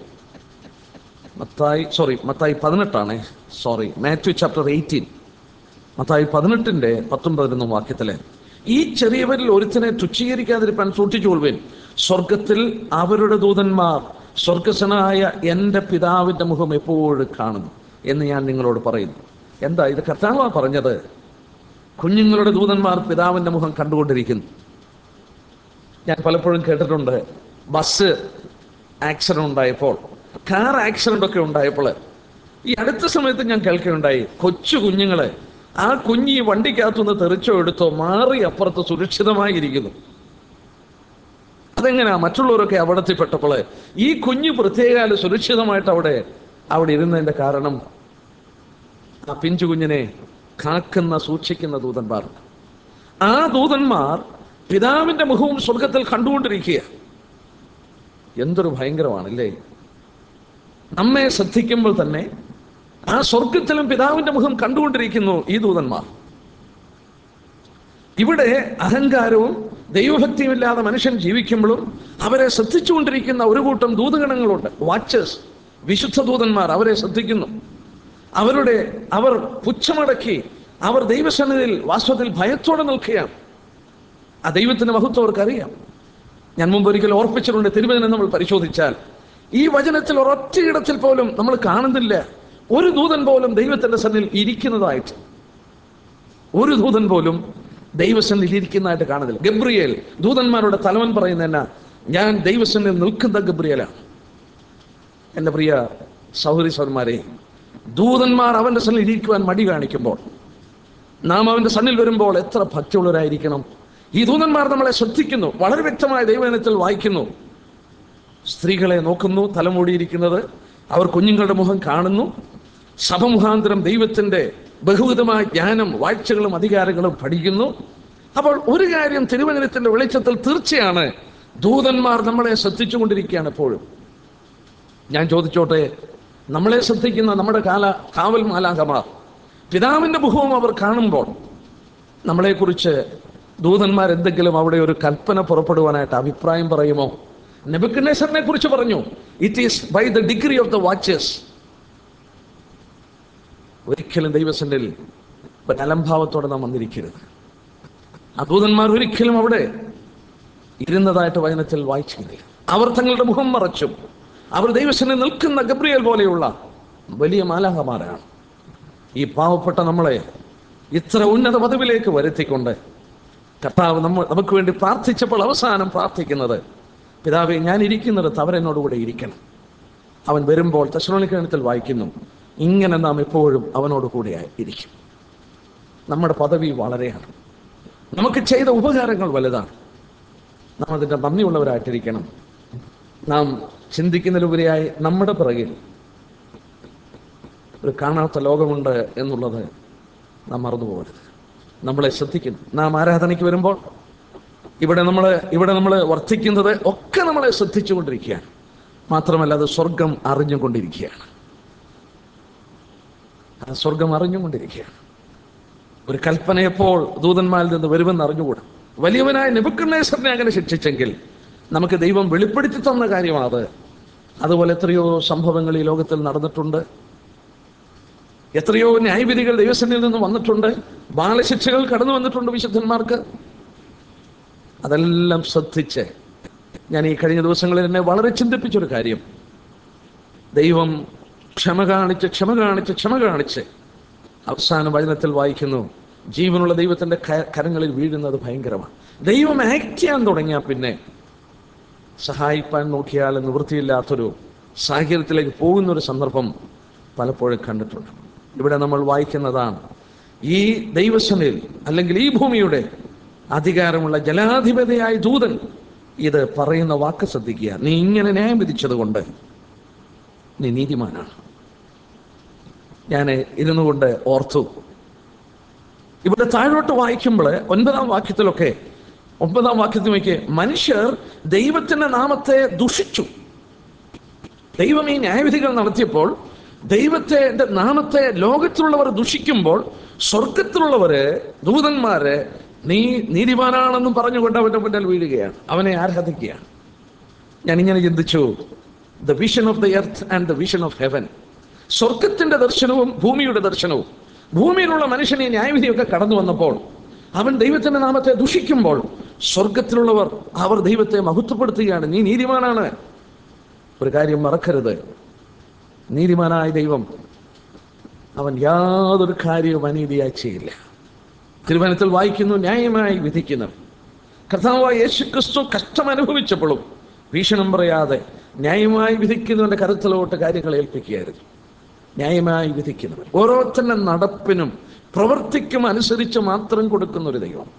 മത്തായി സോറി മത്തായി പതിനെട്ടാണ് സോറി മാത്യു ചാപ്റ്റർ എയ്റ്റീൻ മത്തായി പതിനെട്ടിന്റെ പത്തൊമ്പതിനൊന്നും വാക്യത്തിലെ ഈ ചെറിയവരിൽ ഒരുത്തിനെ തുച്ഛീകരിക്കാതിരിക്കാൻ സൂക്ഷിച്ചുകൊള്ളുവേൻ സ്വർഗത്തിൽ അവരുടെ ദൂതന്മാർ സ്വർഗസ്വനായ എൻ്റെ പിതാവിൻ്റെ മുഖം എപ്പോഴും കാണുന്നു എന്ന് ഞാൻ നിങ്ങളോട് പറയുന്നു എന്താ ഇത് കർത്താവാ പറഞ്ഞത് കുഞ്ഞുങ്ങളുടെ ദൂതന്മാർ പിതാവിൻ്റെ മുഖം കണ്ടുകൊണ്ടിരിക്കുന്നു ഞാൻ പലപ്പോഴും കേട്ടിട്ടുണ്ട് ബസ് ആക്സിഡന്റ് ഉണ്ടായപ്പോൾ കാർ ആക്സിഡന്റ് ഒക്കെ ഉണ്ടായപ്പോൾ ഈ അടുത്ത സമയത്ത് ഞാൻ കേൾക്കുകയുണ്ടായി കൊച്ചു കുഞ്ഞുങ്ങളെ ആ കുഞ്ഞ് ഈ വണ്ടിക്കകത്തുനിന്ന് തെറിച്ചോ എടുത്തോ മാറി അപ്പുറത്ത് സുരക്ഷിതമായി ഇരിക്കുന്നു അതെങ്ങനെയാ മറ്റുള്ളവരൊക്കെ അവിടത്തിൽപ്പെട്ടപ്പോൾ ഈ കുഞ്ഞ് പ്രത്യേകാല സുരക്ഷിതമായിട്ട് അവിടെ അവിടെ ഇരുന്നതിന്റെ കാരണം ആ പിഞ്ചു കുഞ്ഞിനെ കാക്കുന്ന സൂക്ഷിക്കുന്ന ദൂതന്മാർ ആ ദൂതന്മാർ പിതാവിന്റെ മുഖവും സ്വർഗത്തിൽ കണ്ടുകൊണ്ടിരിക്കുക എന്തൊരു ഭയങ്കരമാണല്ലേ നമ്മെ ശ്രദ്ധിക്കുമ്പോൾ തന്നെ ആ സ്വർഗത്തിലും പിതാവിന്റെ മുഖം കണ്ടുകൊണ്ടിരിക്കുന്നു ഈ ദൂതന്മാർ ഇവിടെ അഹങ്കാരവും ദൈവഭക്തിയുമില്ലാതെ മനുഷ്യൻ ജീവിക്കുമ്പോഴും അവരെ ശ്രദ്ധിച്ചുകൊണ്ടിരിക്കുന്ന ഒരു കൂട്ടം ദൂതഗണങ്ങളുണ്ട് വാച്ചേഴ്സ് വിശുദ്ധ ദൂതന്മാർ അവരെ ശ്രദ്ധിക്കുന്നു അവരുടെ അവർ പുച്ഛമടക്കി അവർ ദൈവസന്നിധിയിൽ വാസ്തവത്തിൽ ഭയത്തോടെ നിൽക്കുകയാണ് ആ ദൈവത്തിന്റെ മഹത്വം അവർക്കറിയാം ഞാൻ മുമ്പ് ഒരിക്കൽ ഓർപ്പിച്ചിട്ടുണ്ട് തിരുവചനം നമ്മൾ പരിശോധിച്ചാൽ ഈ വചനത്തിൽ ഒരൊറ്റയിടത്തിൽ പോലും നമ്മൾ കാണുന്നില്ല ഒരു ദൂതൻ പോലും ദൈവത്തിന്റെ സന്നിധിയിൽ ഇരിക്കുന്നതായിട്ട് ഒരു ദൂതൻ പോലും ദൈവസന്നിധിയിൽ ഇരിക്കുന്നതായിട്ട് കാണുന്നില്ല ഗബ്രിയേൽ ദൂതന്മാരുടെ തലവൻ പറയുന്ന എന്നാ ഞാൻ ദൈവസന്നിധിയിൽ നിൽക്കുന്ന ഗബ്രിയേലാണ് എൻ്റെ പ്രിയ സൗഹരി സൗന്മാരെ ദൂതന്മാർ അവന്റെ സന്നിധിയിൽ ഇരിക്കുവാൻ മടി കാണിക്കുമ്പോൾ നാം അവന്റെ സണ്ണിൽ വരുമ്പോൾ എത്ര ഭക്തിയുള്ളവരായിരിക്കണം ഈ ദൂതന്മാർ നമ്മളെ ശ്രദ്ധിക്കുന്നു വളരെ വ്യക്തമായ ദൈവജനത്തിൽ വായിക്കുന്നു സ്ത്രീകളെ നോക്കുന്നു തലമൂടിയിരിക്കുന്നത് അവർ കുഞ്ഞുങ്ങളുടെ മുഖം കാണുന്നു സഭ മുഖാന്തരം ദൈവത്തിന്റെ ബഹുവിധമായ ജ്ഞാനം വാഴ്ചകളും അധികാരങ്ങളും പഠിക്കുന്നു അപ്പോൾ ഒരു കാര്യം തിരുവചനത്തിന്റെ വെളിച്ചത്തിൽ തീർച്ചയാണ് ദൂതന്മാർ നമ്മളെ ശ്രദ്ധിച്ചുകൊണ്ടിരിക്കുകയാണ് എപ്പോഴും ഞാൻ ചോദിച്ചോട്ടെ നമ്മളെ ശ്രദ്ധിക്കുന്ന നമ്മുടെ കാല കാവൽ മാലാകമാർ പിതാവിന്റെ മുഖവും അവർ കാണുമ്പോൾ നമ്മളെക്കുറിച്ച് ദൂതന്മാർ എന്തെങ്കിലും അവിടെ ഒരു കൽപ്പന പുറപ്പെടുവാനായിട്ട് അഭിപ്രായം പറയുമോ നെബുക്കനേസറിനെ കുറിച്ച് പറഞ്ഞു it is by the decree of the watchers ഒരിക്കലും ദൈവസന്നിൽ ഒരു അലംഭാവത്തോടെ നാം വന്നിരിക്കരുത് ആ ദൂതന്മാർ ഒരിക്കലും അവിടെ ഇരുന്നതായിട്ട് വചനത്തിൽ വായിച്ചില്ല അവർ തങ്ങളുടെ മുഖം മറച്ചും അവർ ദൈവസനെ നിൽക്കുന്ന ഗബ്രിയൽ പോലെയുള്ള വലിയ മാലാഹമാരാണ് ഈ പാവപ്പെട്ട നമ്മളെ ഇത്ര ഉന്നത പദവിലേക്ക് വരുത്തിക്കൊണ്ട് കർത്താവ് നമ്മൾ നമുക്ക് വേണ്ടി പ്രാർത്ഥിച്ചപ്പോൾ അവസാനം പ്രാർത്ഥിക്കുന്നത് പിതാവെ ഞാൻ ഇരിക്കുന്നിടത്ത് അവരെന്നോടുകൂടെ ഇരിക്കണം അവൻ വരുമ്പോൾ തശ്രോണിക്കണത്തിൽ വായിക്കുന്നു ഇങ്ങനെ നാം എപ്പോഴും അവനോട് കൂടെ ഇരിക്കും നമ്മുടെ പദവി വളരെയാണ് നമുക്ക് ചെയ്ത ഉപകാരങ്ങൾ വലുതാണ് നാം അതിൻ്റെ നന്ദിയുള്ളവരായിട്ടിരിക്കണം നാം ചിന്തിക്കുന്നതിലുപരിയായി നമ്മുടെ പിറകിൽ ഒരു കാണാത്ത ലോകമുണ്ട് എന്നുള്ളത് നാം മറന്നു പോകരുത് നമ്മളെ ശ്രദ്ധിക്കുന്നു നാം ആരാധനയ്ക്ക് വരുമ്പോൾ ഇവിടെ നമ്മൾ ഇവിടെ നമ്മൾ വർദ്ധിക്കുന്നത് ഒക്കെ നമ്മളെ ശ്രദ്ധിച്ചുകൊണ്ടിരിക്കുകയാണ് മാത്രമല്ല അത് സ്വർഗം അറിഞ്ഞുകൊണ്ടിരിക്കുകയാണ് ആ സ്വർഗം അറിഞ്ഞുകൊണ്ടിരിക്കുകയാണ് ഒരു കൽപ്പന എപ്പോൾ ദൂതന്മാരിൽ നിന്ന് വരുമെന്ന് അറിഞ്ഞുകൂടാ വലിയവനായ നെബുക്കണ്ണേശ്വരനെ അങ്ങനെ ശിക്ഷിച്ചെങ്കിൽ നമുക്ക് ദൈവം വെളിപ്പെടുത്തി തന്ന കാര്യമാണ് അത് അതുപോലെ എത്രയോ സംഭവങ്ങൾ ഈ ലോകത്തിൽ നടന്നിട്ടുണ്ട് എത്രയോ ന്യായവിധികൾ ദൈവസന്നിധിയിൽ നിന്ന് വന്നിട്ടുണ്ട് ബാലശിക്ഷകൾ കടന്നു വന്നിട്ടുണ്ട് വിശുദ്ധന്മാർക്ക് അതെല്ലാം ശ്രദ്ധിച്ച് ഞാൻ ഈ കഴിഞ്ഞ ദിവസങ്ങളിൽ എന്നെ വളരെ ചിന്തിപ്പിച്ചൊരു കാര്യം ദൈവം ക്ഷമ കാണിച്ച് ക്ഷമ കാണിച്ച് ക്ഷമ കാണിച്ച് അവസാന വചനത്തിൽ വായിക്കുന്നു ജീവനുള്ള ദൈവത്തിന്റെ ക- കരങ്ങളിൽ വീഴുന്നത് ഭയങ്കരമാണ് ദൈവം ആക്ട് ചെയ്യാൻ തുടങ്ങിയാൽ പിന്നെ സഹായിപ്പാൻ നോക്കിയാൽ നിവൃത്തിയില്ലാത്തൊരു സാഹചര്യത്തിലേക്ക് പോകുന്ന ഒരു സന്ദർഭം പലപ്പോഴും കണ്ടിട്ടുണ്ട് ഇവിടെ നമ്മൾ വായിക്കുന്നതാണ് ഈ ദൈവസനയിൽ അല്ലെങ്കിൽ ഈ ഭൂമിയുടെ അധികാരമുള്ള ജലാധിപതിയായ ദൂതൻ ഇത് പറയുന്ന വാക്ക് ശ്രദ്ധിക്കുക നീ ഇങ്ങനെ ന്യായം വിധിച്ചത് കൊണ്ട് നീ നീതിമാനാണ് ഞാൻ ഇരുന്നു കൊണ്ട് ഓർത്തു ഇവിടെ താഴോട്ട് വായിക്കുമ്പോൾ ഒൻപതാം വാക്യത്തിലൊക്കെ ഒമ്പതാം വാക്യത്തിലേക്ക് മനുഷ്യർ ദൈവത്തിന്റെ നാമത്തെ ദുഷിച്ചു ദൈവം ഈ ന്യായവിധികൾ നടത്തിയപ്പോൾ ദൈവത്തെ നാമത്തെ ലോകത്തിലുള്ളവർ ദുഷിക്കുമ്പോൾ സ്വർഗത്തിലുള്ളവര് ദൂതന്മാര് നീ നീതിമാനാണെന്നും പറഞ്ഞുകൊണ്ട് അവന്റെ മുന്നിൽ വീഴുകയാണ് അവനെ ആരാധിക്കുകയാണ് ഞാനിങ്ങനെ ചിന്തിച്ചു the vision of the earth and the vision of heaven സ്വർഗത്തിന്റെ ദർശനവും ഭൂമിയുടെ ദർശനവും ഭൂമിയിലുള്ള മനുഷ്യനെ ന്യായവിധിയൊക്കെ കടന്നു വന്നപ്പോൾ അവൻ ദൈവത്തിന്റെ നാമത്തെ ദുഷിക്കുമ്പോൾ സ്വർഗത്തിലുള്ളവർ അവർ ദൈവത്തെ മഹത്വപ്പെടുത്തുകയാണ് നീ നീതിമാനാണ് ഒരു കാര്യം മറക്കരുത് നീതിമാനായ ദൈവം അവൻ യാതൊരു കാര്യവും അനീതിയായി ചെയ്യില്ല തിരുവനന്തപുരത്തിൽ വായിക്കുന്നു ന്യായമായി വിധിക്കുന്നു കർത്താവായ യേശു ക്രിസ്തു കഷ്ടം അനുഭവിച്ചപ്പോഴും ഭീഷണം പറയാതെ ന്യായമായി വിധിക്കുന്നവന്റെ കരുത്തിലോട്ട് കാര്യങ്ങൾ ഏൽപ്പിക്കുകയായിരുന്നു ന്യായമായി വിധിക്കുന്നവൻ ഓരോരുത്തരുടെ നടപ്പിനും പ്രവർത്തിക്കും അനുസരിച്ച് മാത്രം കൊടുക്കുന്ന ഒരു ദൈവം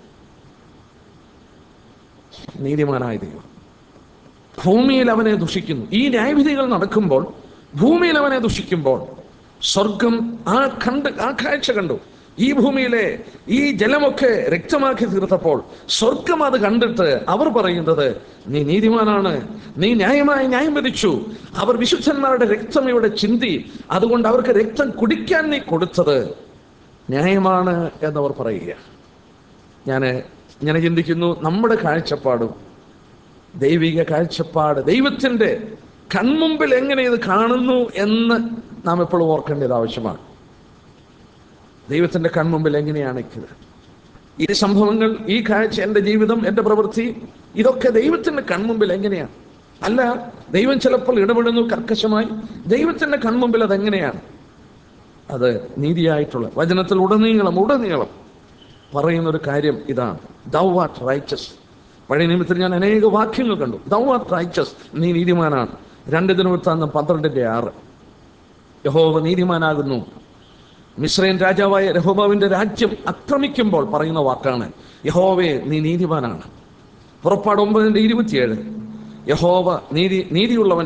നീതിമാനായ ദൈവം ഭൂമിയിൽ അവനെ ദുഷിക്കുന്നു ഈ ന്യായവിധികൾ നടക്കുമ്പോൾ ഭൂമിയിൽ അവനെ ദുഷിക്കുമ്പോൾ സ്വർഗം ആ കണ്ട് ആ കാഴ്ച കണ്ടു ഈ ഭൂമിയിലെ ഈ ജലമൊക്കെ രക്തമാക്കി തീർത്തപ്പോൾ സ്വർഗം അത് കണ്ടിട്ട് അവർ പറയുന്നത് നീ നീതിമാനാണ് നീ ന്യായമായി ന്യായം വിധിച്ചു അവർ വിശുദ്ധന്മാരുടെ രക്തം ഇവിടെ ചിന്തി അതുകൊണ്ട് അവർക്ക് രക്തം കുടിക്കാൻ നീ കൊടുത്തത് ന്യായമാണ് എന്നവർ പറയുക ഞാൻ ഇങ്ങനെ ചിന്തിക്കുന്നു നമ്മുടെ കാഴ്ചപ്പാടും ദൈവിക കാഴ്ചപ്പാട് ദൈവത്തിൻ്റെ കൺമുമ്പിൽ എങ്ങനെ ഇത് കാണുന്നു എന്ന് നാം എപ്പോഴും ഓർക്കേണ്ടത് ആവശ്യമാണ് ദൈവത്തിൻ്റെ കൺമുമ്പിൽ എങ്ങനെയാണ് ഇത് ഈ സംഭവങ്ങൾ ഈ കാഴ്ച എൻ്റെ ജീവിതം എൻ്റെ പ്രവൃത്തി ഇതൊക്കെ ദൈവത്തിൻ്റെ കൺമുമ്പിൽ എങ്ങനെയാണ് അല്ല ദൈവം ചിലപ്പോൾ ഇടപെടുന്നു കർക്കശമായി ദൈവത്തിൻ്റെ കൺമുമ്പിൽ അതെങ്ങനെയാണ് അത് നീതിയായിട്ടുള്ള വചനത്തിൽ ഉടനീളം ഉടനീളം പറയുന്ന ഒരു കാര്യം ഇതാണ് ദൗ ആർട്ട് റൈറ്റസ് പഴയ നിയമത്തിൽ ഞാൻ അനേക വാക്യങ്ങൾ കണ്ടു ദൗ ആർട്ട് റൈറ്റസ് നീ നീതിമാനാണ് രണ്ട് ദിനവൃത്താന്തം പന്ത്രണ്ടിന്റെ ആറ് യഹോവ നീതിമാനാകുന്നു മിശ്രയൻ രാജാവായ രഹോബാവിന്റെ രാജ്യം ആക്രമിക്കുമ്പോൾ പറയുന്ന വാക്കാണ് യഹോവേ നീ നീതിമാനാണ് പുറപ്പാട് ഒമ്പതിന്റെ ഇരുപത്തിയേഴ് യഹോവ നീതി നീതിയുള്ളവൻ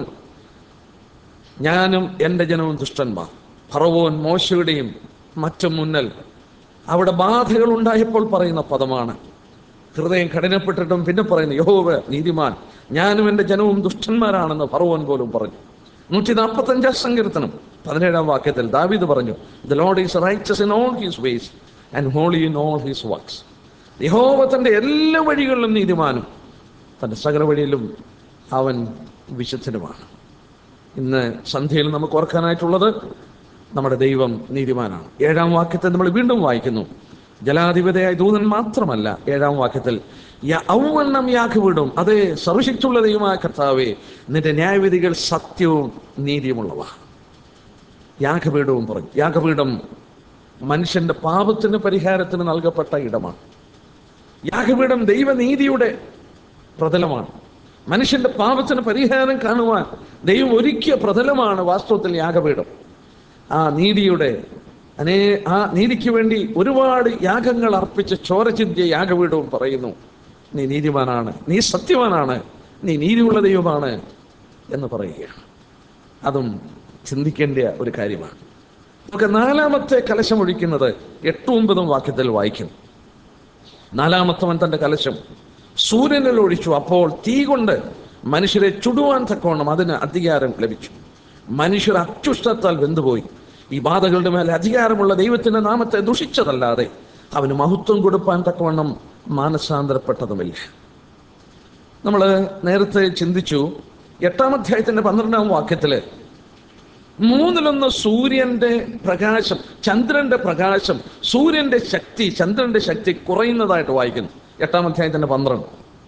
ഞാനും എൻ്റെ ജനവും ദുഷ്ടന്മാർ ഫറവോൻ മോശയുടെയും മറ്റും മുന്നൽ അവിടെ ബാധകൾ ഉണ്ടായപ്പോൾ പറയുന്ന പദമാണ് ഹൃദയം കഠിനപ്പെട്ടിട്ടും പിന്നെ പറയുന്നു യഹോവ നീതിമാൻ ഞാനും എൻ്റെ ജനവും ദുഷ്ടന്മാരാണെന്ന് ഫറവോൻ പോലും പറഞ്ഞു നൂറ്റി നാൽപ്പത്തഞ്ചാം സങ്കീർത്തനം പതിനേഴാം വാക്യത്തിൽ ദാവീദ് പറഞ്ഞു the lord is righteous in all his ways and holy in all his works യഹോവ തൻ്റെ എല്ലാ വഴികളിലും നീതിമാനും തൻ്റെ സകല വഴിയിലും അവൻ വിശുദ്ധനുമാണ് ഇന്ന് സന്ധ്യയിൽ നമുക്ക് ഓർക്കാനായിട്ടുള്ളത് നമ്മുടെ ദൈവം നീതിമാനാണ് ഏഴാം വാക്യത്തെ നമ്മൾ വീണ്ടും വായിക്കുന്നു ജലാധിപതിയായ ദൂതൻ മാത്രമല്ല ഏഴാം വാക്യത്തിൽ യ- ഔവണ്ണം യാഗപീഠം അതേ സർവശക്തിയുള്ള ദൈവമായ കർത്താവേ നിന്റെ ന്യായവിധികൾ സത്യവും നീതിയുമുള്ളവ യാഗപീഠവും പറഞ്ഞു യാഗപീഠം മനുഷ്യന്റെ പാപത്തിന് പരിഹാരത്തിന് നൽകപ്പെട്ട ഇടമാണ് യാഗപീഠം ദൈവനീതിയുടെ പ്രതലമാണ് മനുഷ്യന്റെ പാപത്തിന് പരിഹാരം കാണുവാൻ ദൈവം ഒരുക്കിയ പ്രതലമാണ് വാസ്തവത്തിൽ യാഗപീഠം ആ നീതിയുടെ അനേ ആ നീതിക്ക് വേണ്ടി ഒരുപാട് യാഗങ്ങൾ അർപ്പിച്ച് ചോര ചിന്തിയ യാഗപീഠവും പറയുന്നു നീ നീതിമാനാണ് നീ സത്യവാനാണ് നീ നീതിയുള്ള ദൈവമാണ് എന്ന് പറയുകയാണ് അതും ചിന്തിക്കേണ്ട ഒരു കാര്യമാണ് നമുക്ക് നാലാമത്തെ കലശം ഒഴിക്കുന്നത് എട്ടും ഒമ്പതും വാക്യത്തിൽ വായിക്കും നാലാമത്തവൻ തന്റെ കലശം സൂര്യനിൽ ഒഴിച്ചു അപ്പോൾ തീ കൊണ്ട് മനുഷ്യരെ ചുടുവാൻ തക്കവണ്ണം അതിന് അധികാരം ലഭിച്ചു മനുഷ്യർ അത്യുഷ്ടത്താൽ വെന്തുപോയി ഈ ബാധകളുടെ മേലെ അധികാരമുള്ള ദൈവത്തിന്റെ നാമത്തെ ദുഷിച്ചതല്ലാതെ അവന് മഹത്വം കൊടുപ്പാൻ തക്കവണ്ണം മാനസാന്തരപ്പെട്ടതുമില്ല നമ്മൾ നേരത്തെ ചിന്തിച്ചു എട്ടാം അധ്യായത്തിന്റെ പന്ത്രണ്ടാം വാക്യത്തില് മൂന്നിലൊന്ന് സൂര്യന്റെ പ്രകാശം ചന്ദ്രന്റെ പ്രകാശം സൂര്യന്റെ ശക്തി ചന്ദ്രന്റെ ശക്തി കുറയുന്നതായിട്ട് വായിക്കുന്നു എട്ടാം അധ്യായത്തിന്റെ പന്ത്രണ്ട്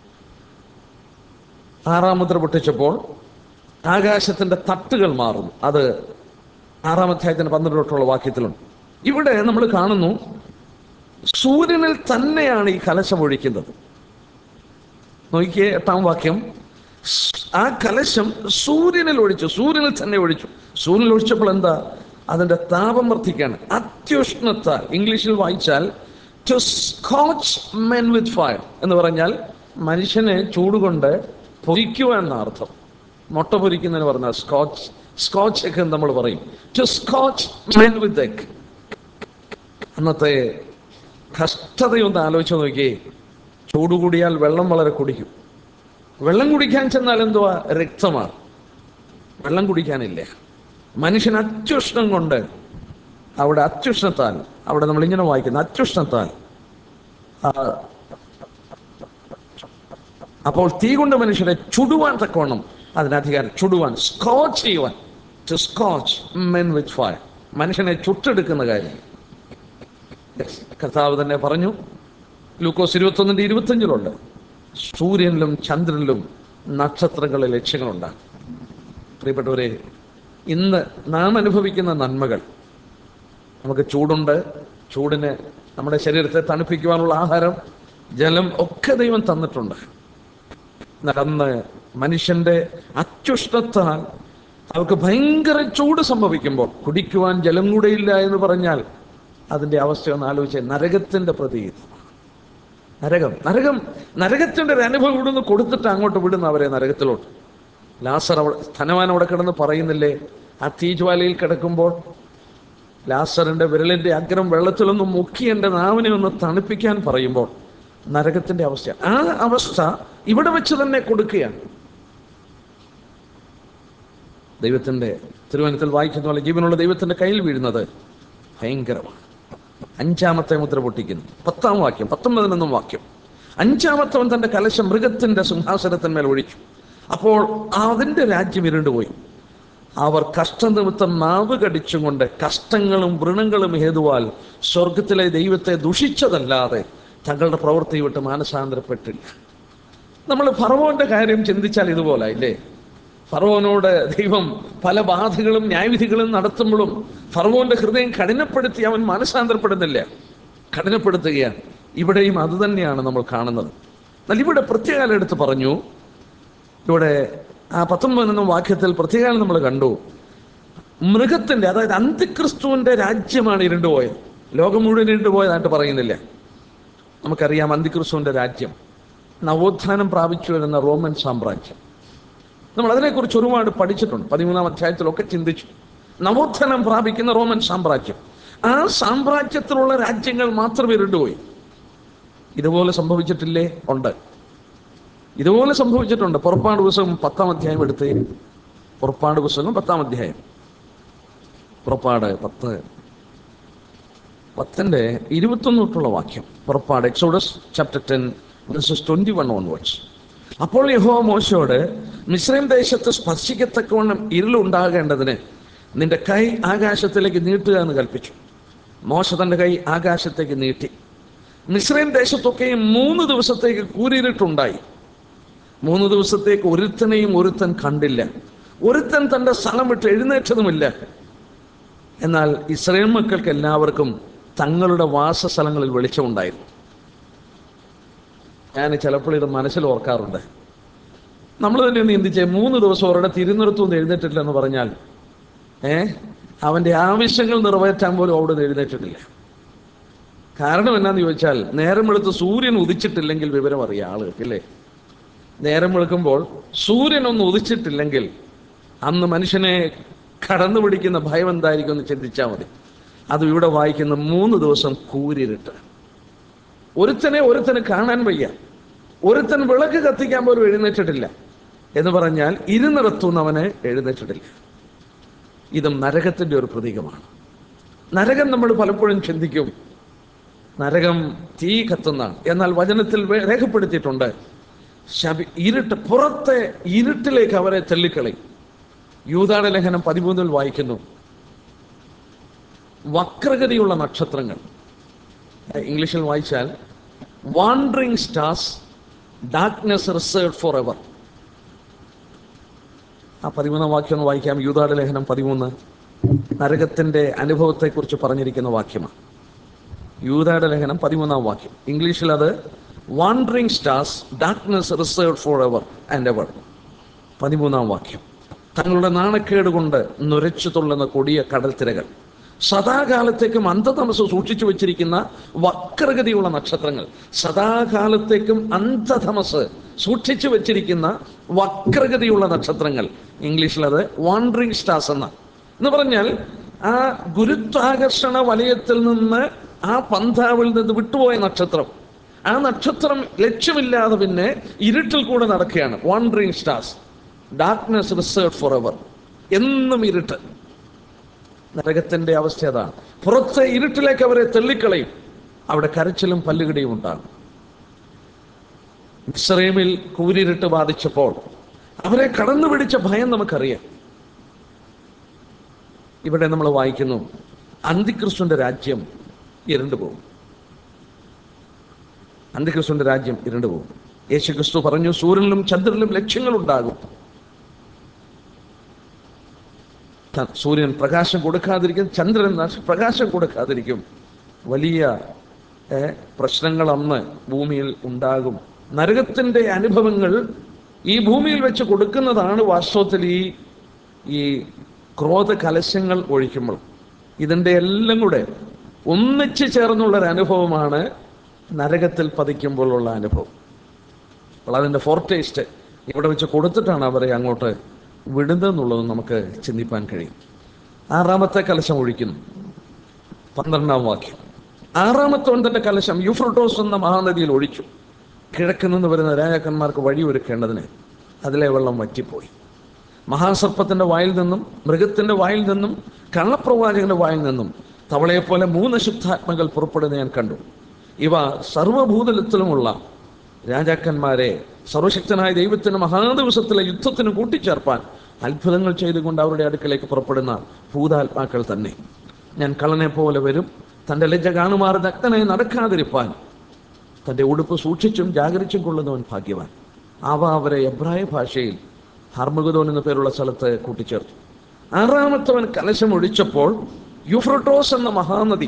ആറാം മുദ്ര പൊട്ടിച്ചപ്പോൾ ആകാശത്തിന്റെ തട്ടുകൾ മാറുന്നു അത് ആറാം അധ്യായത്തിന്റെ പന്ത്രണ്ട് തൊട്ടുള്ള വാക്യത്തിലുണ്ട് ഇവിടെ നമ്മൾ കാണുന്നു സൂര്യനിൽ തന്നെയാണ് ഈ കലശം ഒഴിക്കുന്നത് നോക്കിയേ എട്ടാം വാക്യം ആ കലശം സൂര്യനിൽ ഒഴിച്ചു സൂര്യനിൽ തന്നെ ഒഴിച്ചു സൂര്യനിൽ ഒഴിച്ചപ്പോൾ എന്താ അതിന്റെ താപം വർദ്ധിക്കാണ് അത്യുഷ്ണത്താൽ ഇംഗ്ലീഷിൽ വായിച്ചാൽ to scorch men with fire എന്ന് പറഞ്ഞാൽ മനുഷ്യനെ ചൂടുകൊണ്ട് പൊരിക്കുവാൻ എന്ന അർത്ഥം മുട്ട പൊരിക്കുന്നതിന് പറഞ്ഞാൽ സ്കോച്ച് സ്കോച്ച് ഒക്കെ നമ്മൾ പറയും to scorch men with egg അന്നത്തെ കഷ്ടതയൊന്ന് ആലോചിച്ച് നോക്കിയേ ചൂട് കൂടിയാൽ വെള്ളം വളരെ കുടിക്കും വെള്ളം കുടിക്കാൻ ചെന്നാൽ എന്തുവാ രക്തമാണ് വെള്ളം കുടിക്കാനില്ല മനുഷ്യൻ അത്യുഷ്ണം കൊണ്ട് അവിടെ അത്യുഷ്ണത്താൽ അവിടെ നമ്മൾ ഇങ്ങനെ വായിക്കുന്നു അത്യുഷ്ണത്താൽ ആ, അപ്പോൾ തീ കൊണ്ട് മനുഷ്യരെ ചുടുവാൻ തക്കവണ്ണം അതിനധികാരം ചുടുവാൻ സ്കോച്ച് ചെയ്യുവാൻ to scorch men with fire മനുഷ്യനെ ചുട്ടെടുക്കുന്ന കാര്യം Yes. കർത്താവ് തന്നെ പറഞ്ഞു ലൂക്കോസ് ഇരുപത്തൊന്നിന്റെ ഇരുപത്തഞ്ചിലുണ്ട് സൂര്യനിലും ചന്ദ്രനിലും നക്ഷത്രങ്ങളിൽ ലക്ഷ്യങ്ങളുണ്ടാകും പ്രിയപ്പെട്ടവരെ ഇന്ന് നാം അനുഭവിക്കുന്ന നന്മകൾ നമുക്ക് ചൂടുണ്ട് ചൂടിന് നമ്മുടെ ശരീരത്തെ തണുപ്പിക്കുവാനുള്ള ആഹാരം ജലം ഒക്കെ ദൈവം തന്നിട്ടുണ്ട് എന്നാൽ അന്ന് മനുഷ്യന്റെ അത്യുഷ്ണത്താൽ അവർക്ക് ഭയങ്കര ചൂട് സംഭവിക്കുമ്പോൾ കുടിക്കുവാൻ ജലം കൂടെയില്ല എന്ന് പറഞ്ഞാൽ അതിന്റെ അവസ്ഥ ഒന്ന് ആലോചിച്ച് നരകത്തിന്റെ പ്രതീതി നരകം നരകം നരകത്തിന്റെ ഒരു അനുഭവം ഇവിടുന്ന് കൊടുത്തിട്ട് അങ്ങോട്ട് വിടുന്ന അവരെ നരകത്തിലോട്ട് ലാസർ അവിടെ ധനവാൻ അവിടെ കിടന്ന് പറയുന്നില്ലേ ആ തീജ്വാലയിൽ കിടക്കുമ്പോൾ ലാസറിന്റെ വിരലിന്റെ അഗ്രം വെള്ളത്തിലൊന്ന് മുക്കി എൻ്റെ നാവിനെ ഒന്ന് തണുപ്പിക്കാൻ പറയുമ്പോൾ നരകത്തിന്റെ അവസ്ഥ ആ അവസ്ഥ ഇവിടെ വെച്ച് തന്നെ കൊടുക്കുകയാണ് ദൈവത്തിന്റെ തിരുവനന്തപുരത്തിൽ വായിക്കുന്ന പോലെ ജീവനുള്ള ദൈവത്തിന്റെ കയ്യിൽ വീഴുന്നത് ഭയങ്കരമാണ് അഞ്ചാമത്തെ മുദ്ര പൊട്ടിക്കുന്നു പത്താം വാക്യം പത്തൊമ്പതിനൊന്നും വാക്യം അഞ്ചാമത്തവൻ തന്റെ കലശം മൃഗത്തിന്റെ സിംഹാസനത്തിന്മേൽ ഒഴിച്ചു അപ്പോൾ അതിന്റെ രാജ്യം ഇരുണ്ടുപോയി അവർ കഷ്ടനിമിത്തം നാവ് കടിച്ചും കൊണ്ട് കഷ്ടങ്ങളും വൃണങ്ങളും ഹേതുവാൽ സ്വർഗത്തിലെ ദൈവത്തെ ദുഷിച്ചതല്ലാതെ തങ്ങളുടെ പ്രവൃത്തി വിട്ട് മാനസാന്തരപ്പെട്ടില്ല നമ്മൾ ഫറവോന്റെ കാര്യം ചിന്തിച്ചാൽ ഇതുപോലെ ഇല്ലേ ഫറവോനോട് ദൈവം പല ബാധകളും ന്യായവിധികളും നടത്തുമ്പോഴും ഫറവോന്റെ ഹൃദയം കഠിനപ്പെടുത്തി അവൻ മാനസാന്തരപ്പെടുന്നില്ല കഠിനപ്പെടുത്തുകയാണ് ഇവിടെയും അത് തന്നെയാണ് നമ്മൾ കാണുന്നത് എന്നാൽ ഇവിടെ പ്രത്യേകം എടുത്ത് പറഞ്ഞു ഇവിടെ ആ പത്തൊമ്പതിനൊന്നും വാക്യത്തിൽ പ്രത്യേകം നമ്മൾ കണ്ടു മൃഗത്തിന്റെ അതായത് അന്തിക്രിസ്തുവിന്റെ രാജ്യമാണ് ഇരുണ്ടുപോയത് ലോകം മുഴുവൻ ഇരുണ്ടുപോയതായിട്ട് പറയുന്നില്ല നമുക്കറിയാം അന്തിക്രിസ്തുവിന്റെ രാജ്യം നവോത്ഥാനം പ്രാപിച്ചു വരുന്ന റോമൻ സാമ്രാജ്യം നമ്മൾ അതിനെക്കുറിച്ച് ഒരുപാട് പഠിച്ചിട്ടുണ്ട് പതിമൂന്നാം അധ്യായത്തിലൊക്കെ ചിന്തിച്ചു നവോത്ഥാനം പ്രാപിക്കുന്ന റോമൻ സാമ്രാജ്യം ആ സാമ്രാജ്യത്തിലുള്ള രാജ്യങ്ങൾ മാത്രം ഇരുണ്ടുപോയി ഇതുപോലെ സംഭവിച്ചിട്ടില്ലേ ഉണ്ട് ഇതുപോലെ സംഭവിച്ചിട്ടുണ്ട് പുറപ്പാട് പുസ്തകം പത്താം അധ്യായം എടുത്ത് പുറപ്പാട് പുസ്തകം പത്താം അധ്യായം പുറപ്പാട് പത്ത് പത്തിന്റെ ഇരുപത്തൊന്ന് തൊട്ടുള്ള വാക്യം പുറപ്പാട് Exodus chapter ten twenty one onwards അപ്പോൾ യഹോ മോശയോട് മിശ്രൈം ദേശത്ത് സ്പർശിക്കത്തക്കവണ്ണം ഇരുളുണ്ടാകേണ്ടതിന് നിന്റെ കൈ ആകാശത്തിലേക്ക് നീട്ടുക എന്ന് കൽപ്പിച്ചു മോശ തന്റെ കൈ ആകാശത്തേക്ക് നീട്ടി മിശ്രൈം ദേശത്തൊക്കെയും മൂന്ന് ദിവസത്തേക്ക് കൂരിരുട്ടുണ്ടായി മൂന്ന് ദിവസത്തേക്ക് ഒരുത്തനെയും ഒരുത്തൻ കണ്ടില്ല ഒരുത്തൻ തന്റെ സ്ഥലം വിട്ട് എഴുന്നേറ്റതുമില്ല എന്നാൽ ഇസ്രയേൽ മക്കൾക്ക് എല്ലാവർക്കും തങ്ങളുടെ വാസസ്ഥലങ്ങളിൽ വെളിച്ചമുണ്ടായിരുന്നു ഞാൻ ചിലപ്പോൾ ഇത് മനസ്സിൽ ഓർക്കാറുണ്ട് നമ്മൾ തന്നെ ഒന്ന് ചിന്തിച്ചേ മൂന്ന് ദിവസം ഒരിടെ തിരുനിർത്തുനിന്ന് എഴുന്നേറ്റിട്ടില്ല എന്ന് പറഞ്ഞാൽ ഏ അവന്റെ ആവശ്യങ്ങൾ നിറവേറ്റാൻ പോലും അവിടെ നിന്ന് എഴുന്നേറ്റിട്ടില്ല കാരണം എന്നാന്ന് ചോദിച്ചാൽ നേരം വെളുത്ത് സൂര്യൻ ഉദിച്ചിട്ടില്ലെങ്കിൽ വിവരം അറിയാം ആളുകൾക്ക് അല്ലേ നേരം വെളുക്കുമ്പോൾ സൂര്യൻ ഒന്ന് ഉദിച്ചിട്ടില്ലെങ്കിൽ അന്ന് മനുഷ്യനെ കടന്നു പിടിക്കുന്ന ഭയം എന്തായിരിക്കും എന്ന് ചിന്തിച്ചാൽ മതി അത് ഇവിടെ വായിക്കുന്ന മൂന്ന് ദിവസം കൂരിരുട്ട് ഒരുത്തനെ ഒരുത്തന് കാണാൻ വയ്യ ഒരുത്തൻ വിളക്ക് കത്തിക്കാൻ പോലും എഴുന്നേറ്റിട്ടില്ല എന്ന് പറഞ്ഞാൽ ഇരുന്നിടത്തുനിന്നവനെ എഴുന്നേറ്റിട്ടില്ല ഇതും നരകത്തിന്റെ ഒരു പ്രതീകമാണ് നരകം നമ്മൾ പലപ്പോഴും ചിന്തിക്കും നരകം തീ കത്തുന്നതാണ് എന്നാൽ വചനത്തിൽ വേ- രേഖപ്പെടുത്തിയിട്ടുണ്ട് ശബി ഇരുട്ട് പുറത്തെ ഇരുട്ടിലേക്ക് അവരെ തള്ളിക്കളയും യൂതാട ലേഖനം പതിമൂന്നിൽ വായിക്കുന്നു വക്രഗതിയുള്ള നക്ഷത്രങ്ങൾ ഇംഗ്ലീഷിൽ വായിച്ചാൽ wandering stars darkness reserve for ever ആ പതിമൂന്നാം വാക്യം ഒന്ന് വായിക്കാം യൂതാട ലേഖനം പതിമൂന്ന് നരകത്തിന്റെ അനുഭവത്തെക്കുറിച്ച് പറഞ്ഞിരിക്കുന്ന വാക്യമാണ് യൂതായുടെ ലേഖനം പതിമൂന്നാം വാക്യം ഇംഗ്ലീഷിൽ അത് wandering stars darkness reserve for ever and ever പതിമൂന്നാം വാക്യം തങ്ങളുടെ നാണക്കേട് കൊണ്ട് നുരച്ചു തുള്ളുന്ന കൊടിയ കടൽ തിരകൾ സദാകാലത്തേക്കും അന്ധതമസ് സൂക്ഷിച്ചു വെച്ചിരിക്കുന്ന വക്രഗതിയുള്ള നക്ഷത്രങ്ങൾ സദാകാലത്തേക്കും അന്ധതമസ് സൂക്ഷിച്ചു വെച്ചിരിക്കുന്ന വക്രഗതിയുള്ള നക്ഷത്രങ്ങൾ ഇംഗ്ലീഷിൽ അത് വാണ്ടറിങ് സ്റ്റാർസ് എന്ന എന്ന് പറഞ്ഞാൽ ആ ഗുരുത്വാകർഷണ വലയത്തിൽ നിന്ന് ആ പന്താവിൽ നിന്ന് വിട്ടുപോയ നക്ഷത്രം ആ നക്ഷത്രം ലക്ഷ്യമില്ലാതെ പിന്നെ ഇരുട്ടിൽ കൂടെ നടക്കുകയാണ് wandering stars darkness reserve for ever എന്നും ഇരുട്ട് നരകത്തിന്റെ അവസ്ഥ അതാണ് പുറത്തെ ഇരുട്ടിലേക്ക് അവരെ തള്ളിക്കളയും അവിടെ കരച്ചിലും പല്ലുകടിയും ഉണ്ടാകും ഇസ്രയേമിൽ കൂരിരുട്ട് ബാധിച്ചപ്പോൾ അവരെ കടന്നു പിടിച്ച ഭയം നമുക്കറിയാം ഇവിടെ നമ്മൾ വായിക്കുന്നു അന്തിക്രിസ്തുവിന്റെ രാജ്യം ഇരുണ്ടു പോകും അന്തിക്രിസ്തുവിന്റെ രാജ്യം ഇരുണ്ടു പോകും യേശു ക്രിസ്തു പറഞ്ഞു സൂര്യനിലും ചന്ദ്രനിലും ലക്ഷ്യങ്ങളുണ്ടാകും ത- സൂര്യൻ പ്രകാശം കൊടുക്കാതിരിക്കും ചന്ദ്രൻ നശ- പ്രകാശം കൊടുക്കാതിരിക്കും വലിയ ഏ, പ്രശ്നങ്ങൾ അന്ന് ഭൂമിയിൽ ഉണ്ടാകും നരകത്തിന്റെ അനുഭവങ്ങൾ ഈ ഭൂമിയിൽ വെച്ച് കൊടുക്കുന്നതാണ് വാസ്തവത്തിൽ ഈ ഈ ക്രോധ കലശങ്ങൾ ഒഴിക്കുമ്പോൾ ഇതിൻ്റെ എല്ലാം കൂടെ ഒന്നിച്ചു ചേർന്നുള്ള ഒരു അനുഭവമാണ് നരകത്തിൽ പതിക്കുമ്പോഴുള്ള അനുഭവം അപ്പോൾ അതിൻ്റെ ഫോർട്ടേസ്റ്റ് ഇവിടെ വെച്ച് കൊടുത്തിട്ടാണ് അവരെ അങ്ങോട്ട് വിടുന്നതെന്നുള്ളത് നമുക്ക് ചിന്തിപ്പാൻ കഴിയും ആറാമത്തെ കലശം ഒഴിക്കുന്നു പന്ത്രണ്ടാം വാക്യം ആറാമത്തവൻ തന്റെ കലശം യൂഫ്രട്ടോസ് എന്ന മഹാനദിയിൽ ഒഴിച്ചു കിഴക്ക് നിന്ന് വരുന്ന രാജാക്കന്മാർക്ക് വഴിയൊരുക്കേണ്ടതിന് അതിലെ വെള്ളം വറ്റിപ്പോയി മഹാസർപ്പത്തിന്റെ വായിൽ നിന്നും മൃഗത്തിന്റെ വായിൽ നിന്നും കള്ളപ്രവാചകന്റെ വായിൽ നിന്നും തവളയെപ്പോലെ മൂന്ന് ശുദ്ധാത്മകൾ പുറപ്പെടുന്നത് ഞാൻ കണ്ടു ഇവ സർവഭൂതലത്തിലുമുള്ള രാജാക്കന്മാരെ സർവശക്തനായ ദൈവത്തിന് മഹാദിവസത്തിലെ യുദ്ധത്തിന് കൂട്ടിച്ചേർപ്പാൻ അത്ഭുതങ്ങൾ ചെയ്തുകൊണ്ട് അവരുടെ അടുക്കലേക്ക് പുറപ്പെടുന്ന ഭൂതാത്മാക്കൾ തന്നെ ഞാൻ കള്ളനെ പോലെ വരും തന്റെ ലജ്ജ കാണുമാറ് നഗ്നനായി നടക്കാതിരിപ്പാൻ തന്റെ ഉടുപ്പ് സൂക്ഷിച്ചും ജാഗരിച്ചും കൊള്ളുന്നവൻ ഭാഗ്യവാൻ അവ അവരെ എബ്രായ ഭാഷയിൽ ഹർമുഗദോൻ എന്ന പേരുള്ള സ്ഥലത്ത് കൂട്ടിച്ചേർത്തു ആറാമത്തവൻ കലശം ഒഴിച്ചപ്പോൾ യൂഫ്രട്ടോസ് എന്ന മഹാനദി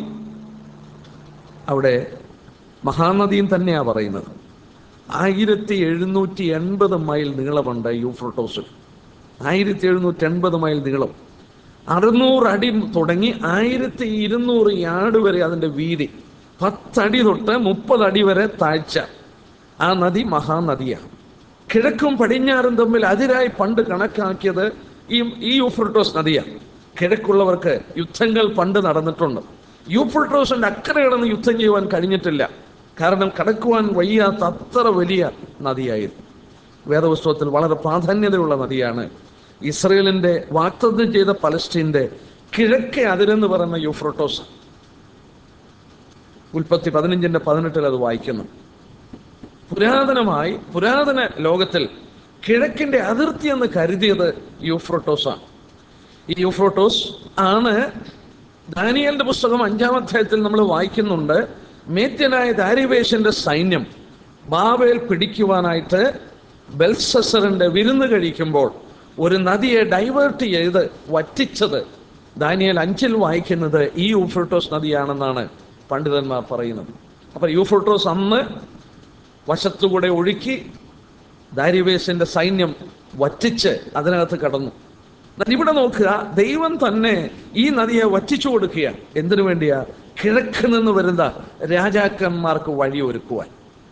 അവിടെ മഹാനദിയും തന്നെയാ പറയുന്നത് ആയിരത്തി എഴുന്നൂറ്റി എൺപത് മൈൽ നീളമുണ്ട് യൂഫ്രട്ടോസിൽ ആയിരത്തി എഴുന്നൂറ്റി എൺപത് മൈൽ നീളം അറുന്നൂറ് അടി തുടങ്ങി ആയിരത്തി ഇരുന്നൂറ് യാർഡ് വരെ അതിൻ്റെ വീതി പത്തടി തൊട്ട് മുപ്പത് അടി വരെ താഴ്ച ആ നദി മഹാനദിയാണ് കിഴക്കും പടിഞ്ഞാറും തമ്മിൽ അതിരായി പണ്ട് കണക്കാക്കിയത് ഈ ഈ യൂഫ്രട്ടോസ് നദിയാണ് കിഴക്കുള്ളവർക്ക് യുദ്ധങ്ങൾ പണ്ട് നടന്നിട്ടുണ്ട് യൂഫ്രട്ടോസിന്റെ അക്കരെ കിടന്ന് യുദ്ധം ചെയ്യുവാൻ കഴിഞ്ഞിട്ടില്ല കാരണം കടക്കുവാൻ വയ്യാത്ത അത്ര വലിയ നദിയായിരുന്നു വേദപുസ്തകത്തിൽ വളരെ പ്രാധാന്യതയുള്ള നദിയാണ് ഇസ്രയേലിന്റെ വാക്തത്വം ചെയ്ത പലസ്തീന്റെ കിഴക്കേ അതിരെന്ന് പറയുന്ന യൂഫ്രട്ടോസ് ഉൽപ്പത്തി പതിനഞ്ചിന്റെ പതിനെട്ടിൽ അത് വായിക്കുന്നു പുരാതനമായി പുരാതന ലോകത്തിൽ കിഴക്കിന്റെ അതിർത്തി എന്ന് കരുതിയത് യൂഫ്രോട്ടോസ് ആണ് ഈ യൂഫ്രോട്ടോസ് ആണ് ദാനിയലിന്റെ പുസ്തകം അഞ്ചാം അധ്യായത്തിൽ നമ്മൾ വായിക്കുന്നുണ്ട് മേത്യനായ ദാരിവേശന്റെ സൈന്യം ബാബേൽ പിടിക്കുവാനായിട്ട് ബെൽസസറിന്റെ വിരുന്ന് കഴിക്കുമ്പോൾ ഒരു നദിയെ ഡൈവേർട്ട് ചെയ്ത് വറ്റിച്ചത് ദാനിയൽ അഞ്ചിൽ വായിക്കുന്നത് ഈ യൂഫ്രോട്ടോസ് നദിയാണെന്നാണ് പണ്ഡിതന്മാർ പറയുന്നത് അപ്പൊ യൂഫ്രോട്ടോസ് അന്ന് വശത്തുകൂടെ ഒഴുക്കി ദാരിവേശന്റെ സൈന്യം വറ്റിച്ച് അതിനകത്ത് കടന്നു എന്നാൽ ഇവിടെ നോക്കുക ദൈവം തന്നെ ഈ നദിയെ വറ്റിച്ചു കൊടുക്കുക എന്തിനു വേണ്ടിയാ കിഴക്ക് നിന്ന് വരുന്ന രാജാക്കന്മാർക്ക് വഴി ഒരുക്കുവാൻ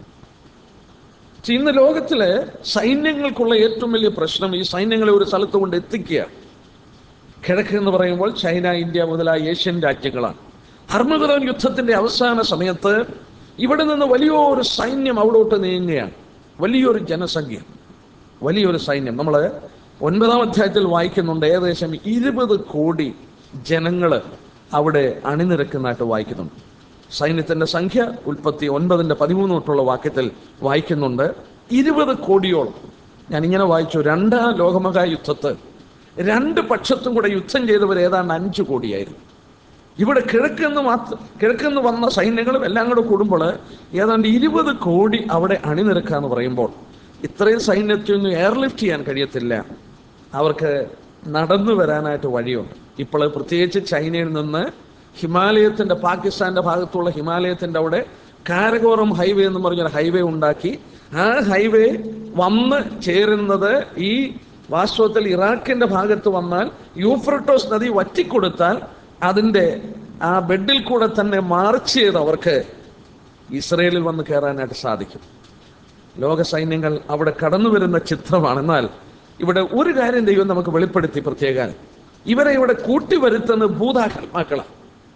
പക്ഷെ ഇന്ന് ലോകത്തില് സൈന്യങ്ങൾക്കുള്ള ഏറ്റവും വലിയ പ്രശ്നം ഈ സൈന്യങ്ങളെ ഒരു സ്ഥലത്ത് കൊണ്ട് എത്തിക്കുക കിഴക്ക് എന്ന് പറയുമ്പോൾ ചൈന ഇന്ത്യ മുതലായ ഏഷ്യൻ രാജ്യങ്ങളാണ് ഹർമഗദോൻ യുദ്ധത്തിന്റെ അവസാന സമയത്ത് ഇവിടെ നിന്ന് വലിയൊരു സൈന്യം അവിടോട്ട് നീങ്ങുകയാണ് വലിയൊരു ജനസംഖ്യ വലിയൊരു സൈന്യം നമ്മൾ ഒൻപതാം അധ്യായത്തിൽ വായിക്കുന്നുണ്ട് ഏകദേശം ഇരുപത് കോടി ജനങ്ങൾ അവിടെ അണിനിരക്കുന്നതായിട്ട് വായിക്കുന്നുണ്ട് സൈന്യത്തിന്റെ സംഖ്യ ഉൽപ്പത്തി ഒൻപതിന്റെ പതിമൂന്ന് തൊട്ടുള്ള വാക്യത്തിൽ വായിക്കുന്നുണ്ട് ഇരുപത് കോടിയോളം ഞാൻ ഇങ്ങനെ വായിച്ചു രണ്ടാം ലോകമഹാ യുദ്ധത്ത് രണ്ട് പക്ഷത്തും കൂടെ യുദ്ധം ചെയ്തവർ ഏതാണ്ട് അഞ്ചു കോടിയായിരുന്നു ഇവിടെ കിഴക്കെന്ന് മാത്രം കിഴക്കെന്ന് വന്ന സൈന്യങ്ങളും എല്ലാം കൂടെ കൂടുമ്പോൾ ഏതാണ്ട് ഇരുപത് കോടി അവിടെ അണിനിരക്കുക എന്ന് പറയുമ്പോൾ ഇത്രയും സൈന്യത്തിനൊന്നും എയർലിഫ്റ്റ് ചെയ്യാൻ കഴിയത്തില്ല അവർക്ക് നടന്നു വരാനായിട്ട് വഴിയുണ്ട് ഇപ്പോൾ പ്രത്യേകിച്ച് ചൈനയിൽ നിന്ന് ഹിമാലയത്തിന്റെ പാകിസ്ഥാന്റെ ഭാഗത്തുള്ള ഹിമാലയത്തിന്റെ അവിടെ കാരകോറം ഹൈവേ എന്ന് പറഞ്ഞൊരു ഹൈവേ ഉണ്ടാക്കി ആ ഹൈവേ വന്ന് ചേരുന്നത് ഈ വാസ്തവത്തിൽ ഇറാഖിന്റെ ഭാഗത്ത് വന്നാൽ യൂഫ്രട്ടോസ് നദി വറ്റിക്കൊടുത്താൽ അതിന്റെ ആ ബെഡിൽ കൂടെ തന്നെ മാർച്ച് ചെയ്ത് അവർക്ക് ഇസ്രയേലിൽ വന്ന് കയറാനായിട്ട് സാധിക്കും ലോക സൈന്യങ്ങൾ അവിടെ കടന്നു വരുന്ന ചിത്രമാണ് എന്നാൽ ഇവിടെ ഒരു കാര്യം ദൈവം നമുക്ക് വെളിപ്പെടുത്തി പ്രത്യേകം ഇവരെ ഇവിടെ കൂട്ടിവരുത്തുന്ന ഭൂതാത്മാക്കളാണ്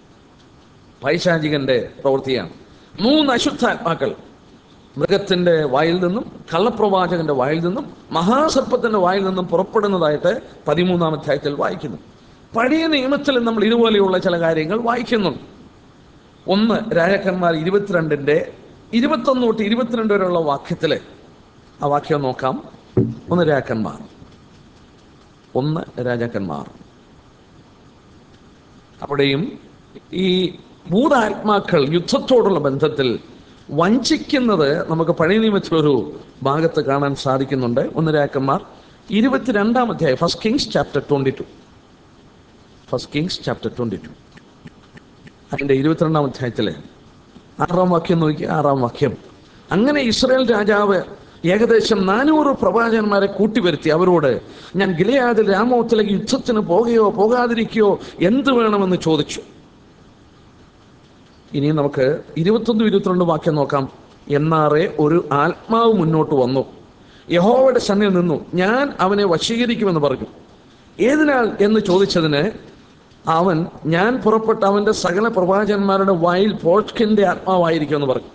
പൈശാചികന്റെ പ്രവൃത്തിയാണ് മൂന്ന് അശുദ്ധാത്മാക്കൾ മൃഗത്തിന്റെ വായിൽ നിന്നും കള്ളപ്രവാചകന്റെ വായിൽ നിന്നും മഹാസർപ്പത്തിന്റെ വായിൽ നിന്നും പുറപ്പെടുന്നതായിട്ട് പതിമൂന്നാം അധ്യായത്തിൽ വായിക്കുന്നു പഴയ നിയമത്തിൽ നമ്മൾ ഇതുപോലെയുള്ള ചില കാര്യങ്ങൾ വായിക്കുന്നുണ്ട് ഒന്ന് രാജാക്കന്മാർ ഇരുപത്തിരണ്ടിന്റെ ഇരുപത്തൊന്ന് തൊട്ട് ഇരുപത്തിരണ്ട് വരെയുള്ള വാക്യത്തില് ആ വാക്യം നോക്കാം ഒന്ന് രാജാക്കന്മാർ ഒന്ന് രാജാക്കന്മാർ അവിടെയും ഈ ഭൂതാത്മാക്കൾ യുദ്ധത്തോടുള്ള ബന്ധത്തിൽ വഞ്ചിക്കുന്നത് നമുക്ക് പഴയ നിയമത്തിലൊരു ഭാഗത്ത് കാണാൻ സാധിക്കുന്നുണ്ട് ഒന്ന് രാജാക്കന്മാർ ഇരുപത്തിരണ്ടാം അധ്യായം first Kings chapter twenty two first Kings chapter twenty two അതിന്റെ ഇരുപത്തിരണ്ടാം അധ്യായത്തില് ആറാം വാക്യം നോക്കി ആറാം വാക്യം അങ്ങനെ ഇസ്രായേൽ രാജാവ് ഏകദേശം നാനൂറ് പ്രവാചകന്മാരെ കൂട്ടിവരുത്തി അവരോട് ഞാൻ ഗിലയാദിൽ രാമോത്തിലേക്ക് യുദ്ധത്തിന് പോകുകയോ പോകാതിരിക്കുകയോ എന്ത് വേണമെന്ന് ചോദിച്ചു ഇനി നമുക്ക് ഇരുപത്തൊന്ന് ഇരുപത്തിരണ്ട് വാക്യം നോക്കാം എന്നാറെ ഒരു ആത്മാവ് മുന്നോട്ട് വന്നു യഹോവയുടെ സന്നിൽ നിന്നു ഞാൻ അവനെ വശീകരിക്കുമെന്ന് പറഞ്ഞു ഏതിനാൽ എന്ന് ചോദിച്ചതിന് അവൻ ഞാൻ പുറപ്പെട്ട അവന്റെ സകല പ്രവാചകന്മാരുടെ വായിൽ പോഷ്കിന്റെ ആത്മാവായിരിക്കുമെന്ന് പറഞ്ഞു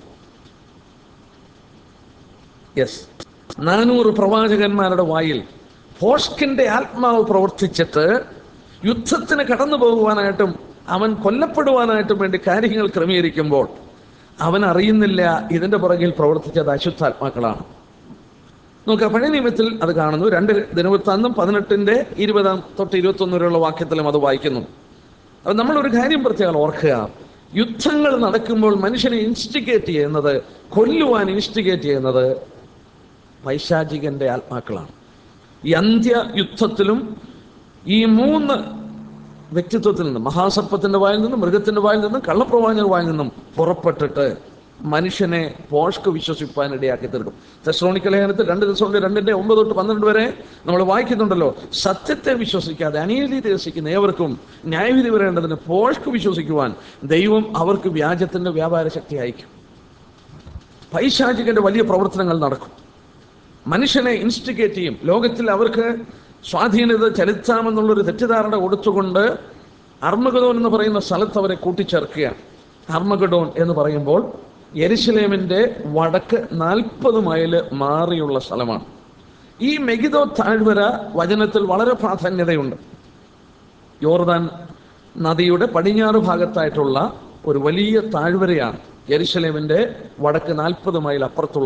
യെസ് നാനൂറ് പ്രവാചകന്മാരുടെ വായിൽ ഫോഷ്കിന്റെ ആത്മാവ് പ്രവർത്തിച്ചിട്ട് യുദ്ധത്തിന് കടന്നു പോകുവാനായിട്ടും അവൻ കൊല്ലപ്പെടുവാനായിട്ടും വേണ്ടി കാര്യങ്ങൾ ക്രമീകരിക്കുമ്പോൾ അവൻ അറിയുന്നില്ല ഇതിന്റെ പുറകിൽ പ്രവർത്തിച്ചത് അശുദ്ധാത്മാക്കളാണ് നോക്കുക പഴയ നിയമത്തിൽ അത് കാണുന്നു രണ്ട് ദിനവൃത്താന്തം പതിനെട്ടിന്റെ ഇരുപതാം തൊട്ട് ഇരുപത്തൊന്ന് വരെയുള്ള വാക്യത്തിലും അത് വായിക്കുന്നു അപ്പൊ നമ്മളൊരു കാര്യം പ്രത്യേകം ഓർക്കുക യുദ്ധങ്ങൾ നടക്കുമ്പോൾ മനുഷ്യനെ ഇൻസ്റ്റിഗേറ്റ് ചെയ്യുന്നത് കൊല്ലുവാൻ ഇൻസ്റ്റിഗേറ്റ് ചെയ്യുന്നത് പൈശാചികന്റെ ആത്മാക്കളാണ് ഈ അന്ത്യ യുദ്ധത്തിലും ഈ മൂന്ന് വ്യക്തിത്വത്തിൽ നിന്നും മഹാസർപ്പത്തിന്റെ വായിൽ നിന്നും മൃഗത്തിന്റെ വായിൽ നിന്നും കള്ളപ്രവാചകന്റെ വായിൽ നിന്നും പുറപ്പെട്ടിട്ട് മനുഷ്യനെ പോഷ്ക്ക് വിശ്വസിപ്പാൻ ഇടയാക്കി തീർക്കും തെസ്രോണിക്ക ലേഖനത്തിൽ രണ്ട് ദിവസം രണ്ടിന്റെ ഒമ്പത് തൊട്ട് പന്ത്രണ്ട് വരെ നമ്മൾ വായിക്കുന്നുണ്ടല്ലോ സത്യത്തെ വിശ്വസിക്കാതെ അനീതി ദിവസിക്കുന്ന ഏവർക്കും ന്യായവിധി വരേണ്ടതിന് പോഷ്ക്ക് വിശ്വസിക്കുവാൻ ദൈവം അവർക്ക് വ്യാജത്തിന്റെ വ്യാപാര ശക്തി അയക്കും പൈശാചികന്റെ വലിയ പ്രവർത്തനങ്ങൾ നടക്കും മനുഷ്യനെ ഇൻസ്റ്റിഗേറ്റ് ചെയ്യും ലോകത്തിൽ അവർക്ക് സ്വാധീനത ചെലുത്താമെന്നുള്ളൊരു തെറ്റിദ്ധാരണ കൊടുത്തുകൊണ്ട് അർമഗഡോൻ എന്ന് പറയുന്ന സ്ഥലത്ത് അവരെ കൂട്ടിച്ചേർക്കുകയാണ് അർമഗഡോൻ എന്ന് പറയുമ്പോൾ യെരുശലേമിന്റെ വടക്ക് നാൽപ്പത് മൈല് മാറിയുള്ള സ്ഥലമാണ് ഈ മെഗിദോ താഴ്വര വചനത്തിൽ വളരെ പ്രാധാന്യതയുണ്ട് യോർദാൻ നദിയുടെ പടിഞ്ഞാറ് ഭാഗത്തായിട്ടുള്ള ഒരു വലിയ താഴ്വരയാണ് യെരുശലേമിന്റെ വടക്ക് നാൽപ്പത് മൈൽ അപ്പുറത്തുള്ള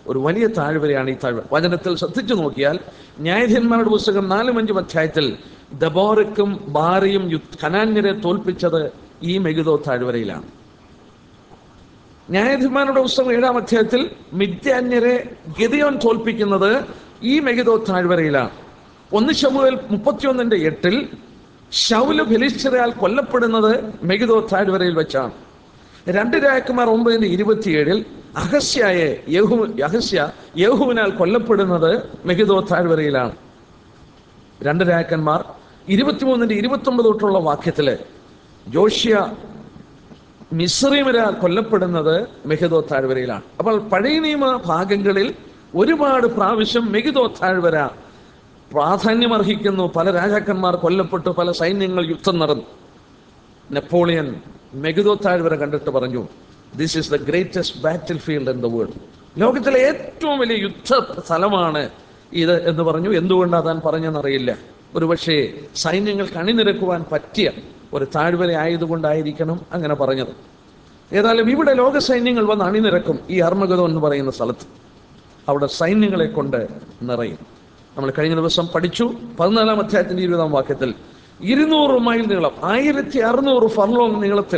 ഒരു വലിയ താഴ്വരയാണ് ഈ താഴ്വര വചനത്തിൽ ശ്രദ്ധിച്ചു നോക്കിയാൽ ന്യായാധിപന്മാരുടെ പുസ്തകം നാലും അഞ്ചും അധ്യായത്തിൽ ദബോറയ്ക്കും ബാരയും യുദ്ധ കനാന്യരെ തോൽപ്പിച്ചത് ഈ മെഗിദോ താഴ്വരയിലാണ് ന്യായാധിപന്മാരുടെ പുസ്തകം ഏഴാം അധ്യായത്തിൽ മിഥ്യാന്യരെ ഗതിയോൻ തോൽപ്പിക്കുന്നത് ഈ മെഗിദോ താഴ്വരയിലാണ് ഒന്ന് ശമുവേൽ മുപ്പത്തിയൊന്നിന്റെ എട്ടിൽ ശൗല് ഫിലിസ്തരാൽ കൊല്ലപ്പെടുന്നത് മെഗിദോ താഴ്വരയിൽ വെച്ചാണ് രണ്ട് രാജകുമാർ ഒമ്പതിന്റെ ഇരുപത്തിയേഴിൽ അഹസ്യായെ യഹു അഹസ്യ യഹുവിനാൽ കൊല്ലപ്പെടുന്നത് മെഗിദോ താഴ്വരയിലാണ് രണ്ട് രാജക്കന്മാർ ഇരുപത്തിമൂന്നിന്റെ ഇരുപത്തി ഒമ്പത് തൊട്ടുള്ള വാക്യത്തില് ജോഷ്യ മിശ്രീമരാൽ കൊല്ലപ്പെടുന്നത് മെഹിദോ താഴ്വരയിലാണ് അപ്പോൾ പഴയ നിയമ ഭാഗങ്ങളിൽ ഒരുപാട് പ്രാവശ്യം മെഹിദോ താഴ്വര പ്രാധാന്യമർഹിക്കുന്നു പല രാജാക്കന്മാർ കൊല്ലപ്പെട്ടു പല സൈന്യങ്ങൾ യുദ്ധം നടന്നു നെപ്പോളിയൻ മെഗിദോ താഴ്വര കണ്ടിട്ട് പറഞ്ഞു this is the greatest battlefield in the world ലോകത്തിലെ ഏറ്റവും വലിയ യുദ്ധ സ്ഥലമാണ് ഇത് എന്ന് പറഞ്ഞു എന്തുകൊണ്ടാണ് താൻ പറഞ്ഞെന്നറിയില്ല ഒരുപക്ഷേ സൈന്യങ്ങൾക്ക് അണിനിരക്കുവാൻ പറ്റിയ ഒരു താഴ്വര ആയതുകൊണ്ടായിരിക്കണം അങ്ങനെ പറഞ്ഞത് ഏതായാലും ഇവിടെ ലോക സൈന്യങ്ങൾ വന്ന് അണിനിരക്കും ഈ അർമ്മഗതം എന്ന് പറയുന്ന സ്ഥലത്ത് അവിടെ സൈന്യങ്ങളെ കൊണ്ട് നിറയും നമ്മൾ കഴിഞ്ഞ ദിവസം പഠിച്ചു പതിനാലാം അധ്യായത്തിന്റെ ഇരുപതാം വാക്യത്തിൽ ഇരുന്നൂറ് മൈൽ നീളം ആയിരത്തി അറുന്നൂറ് ഫർലോങ് നീളത്തിൽ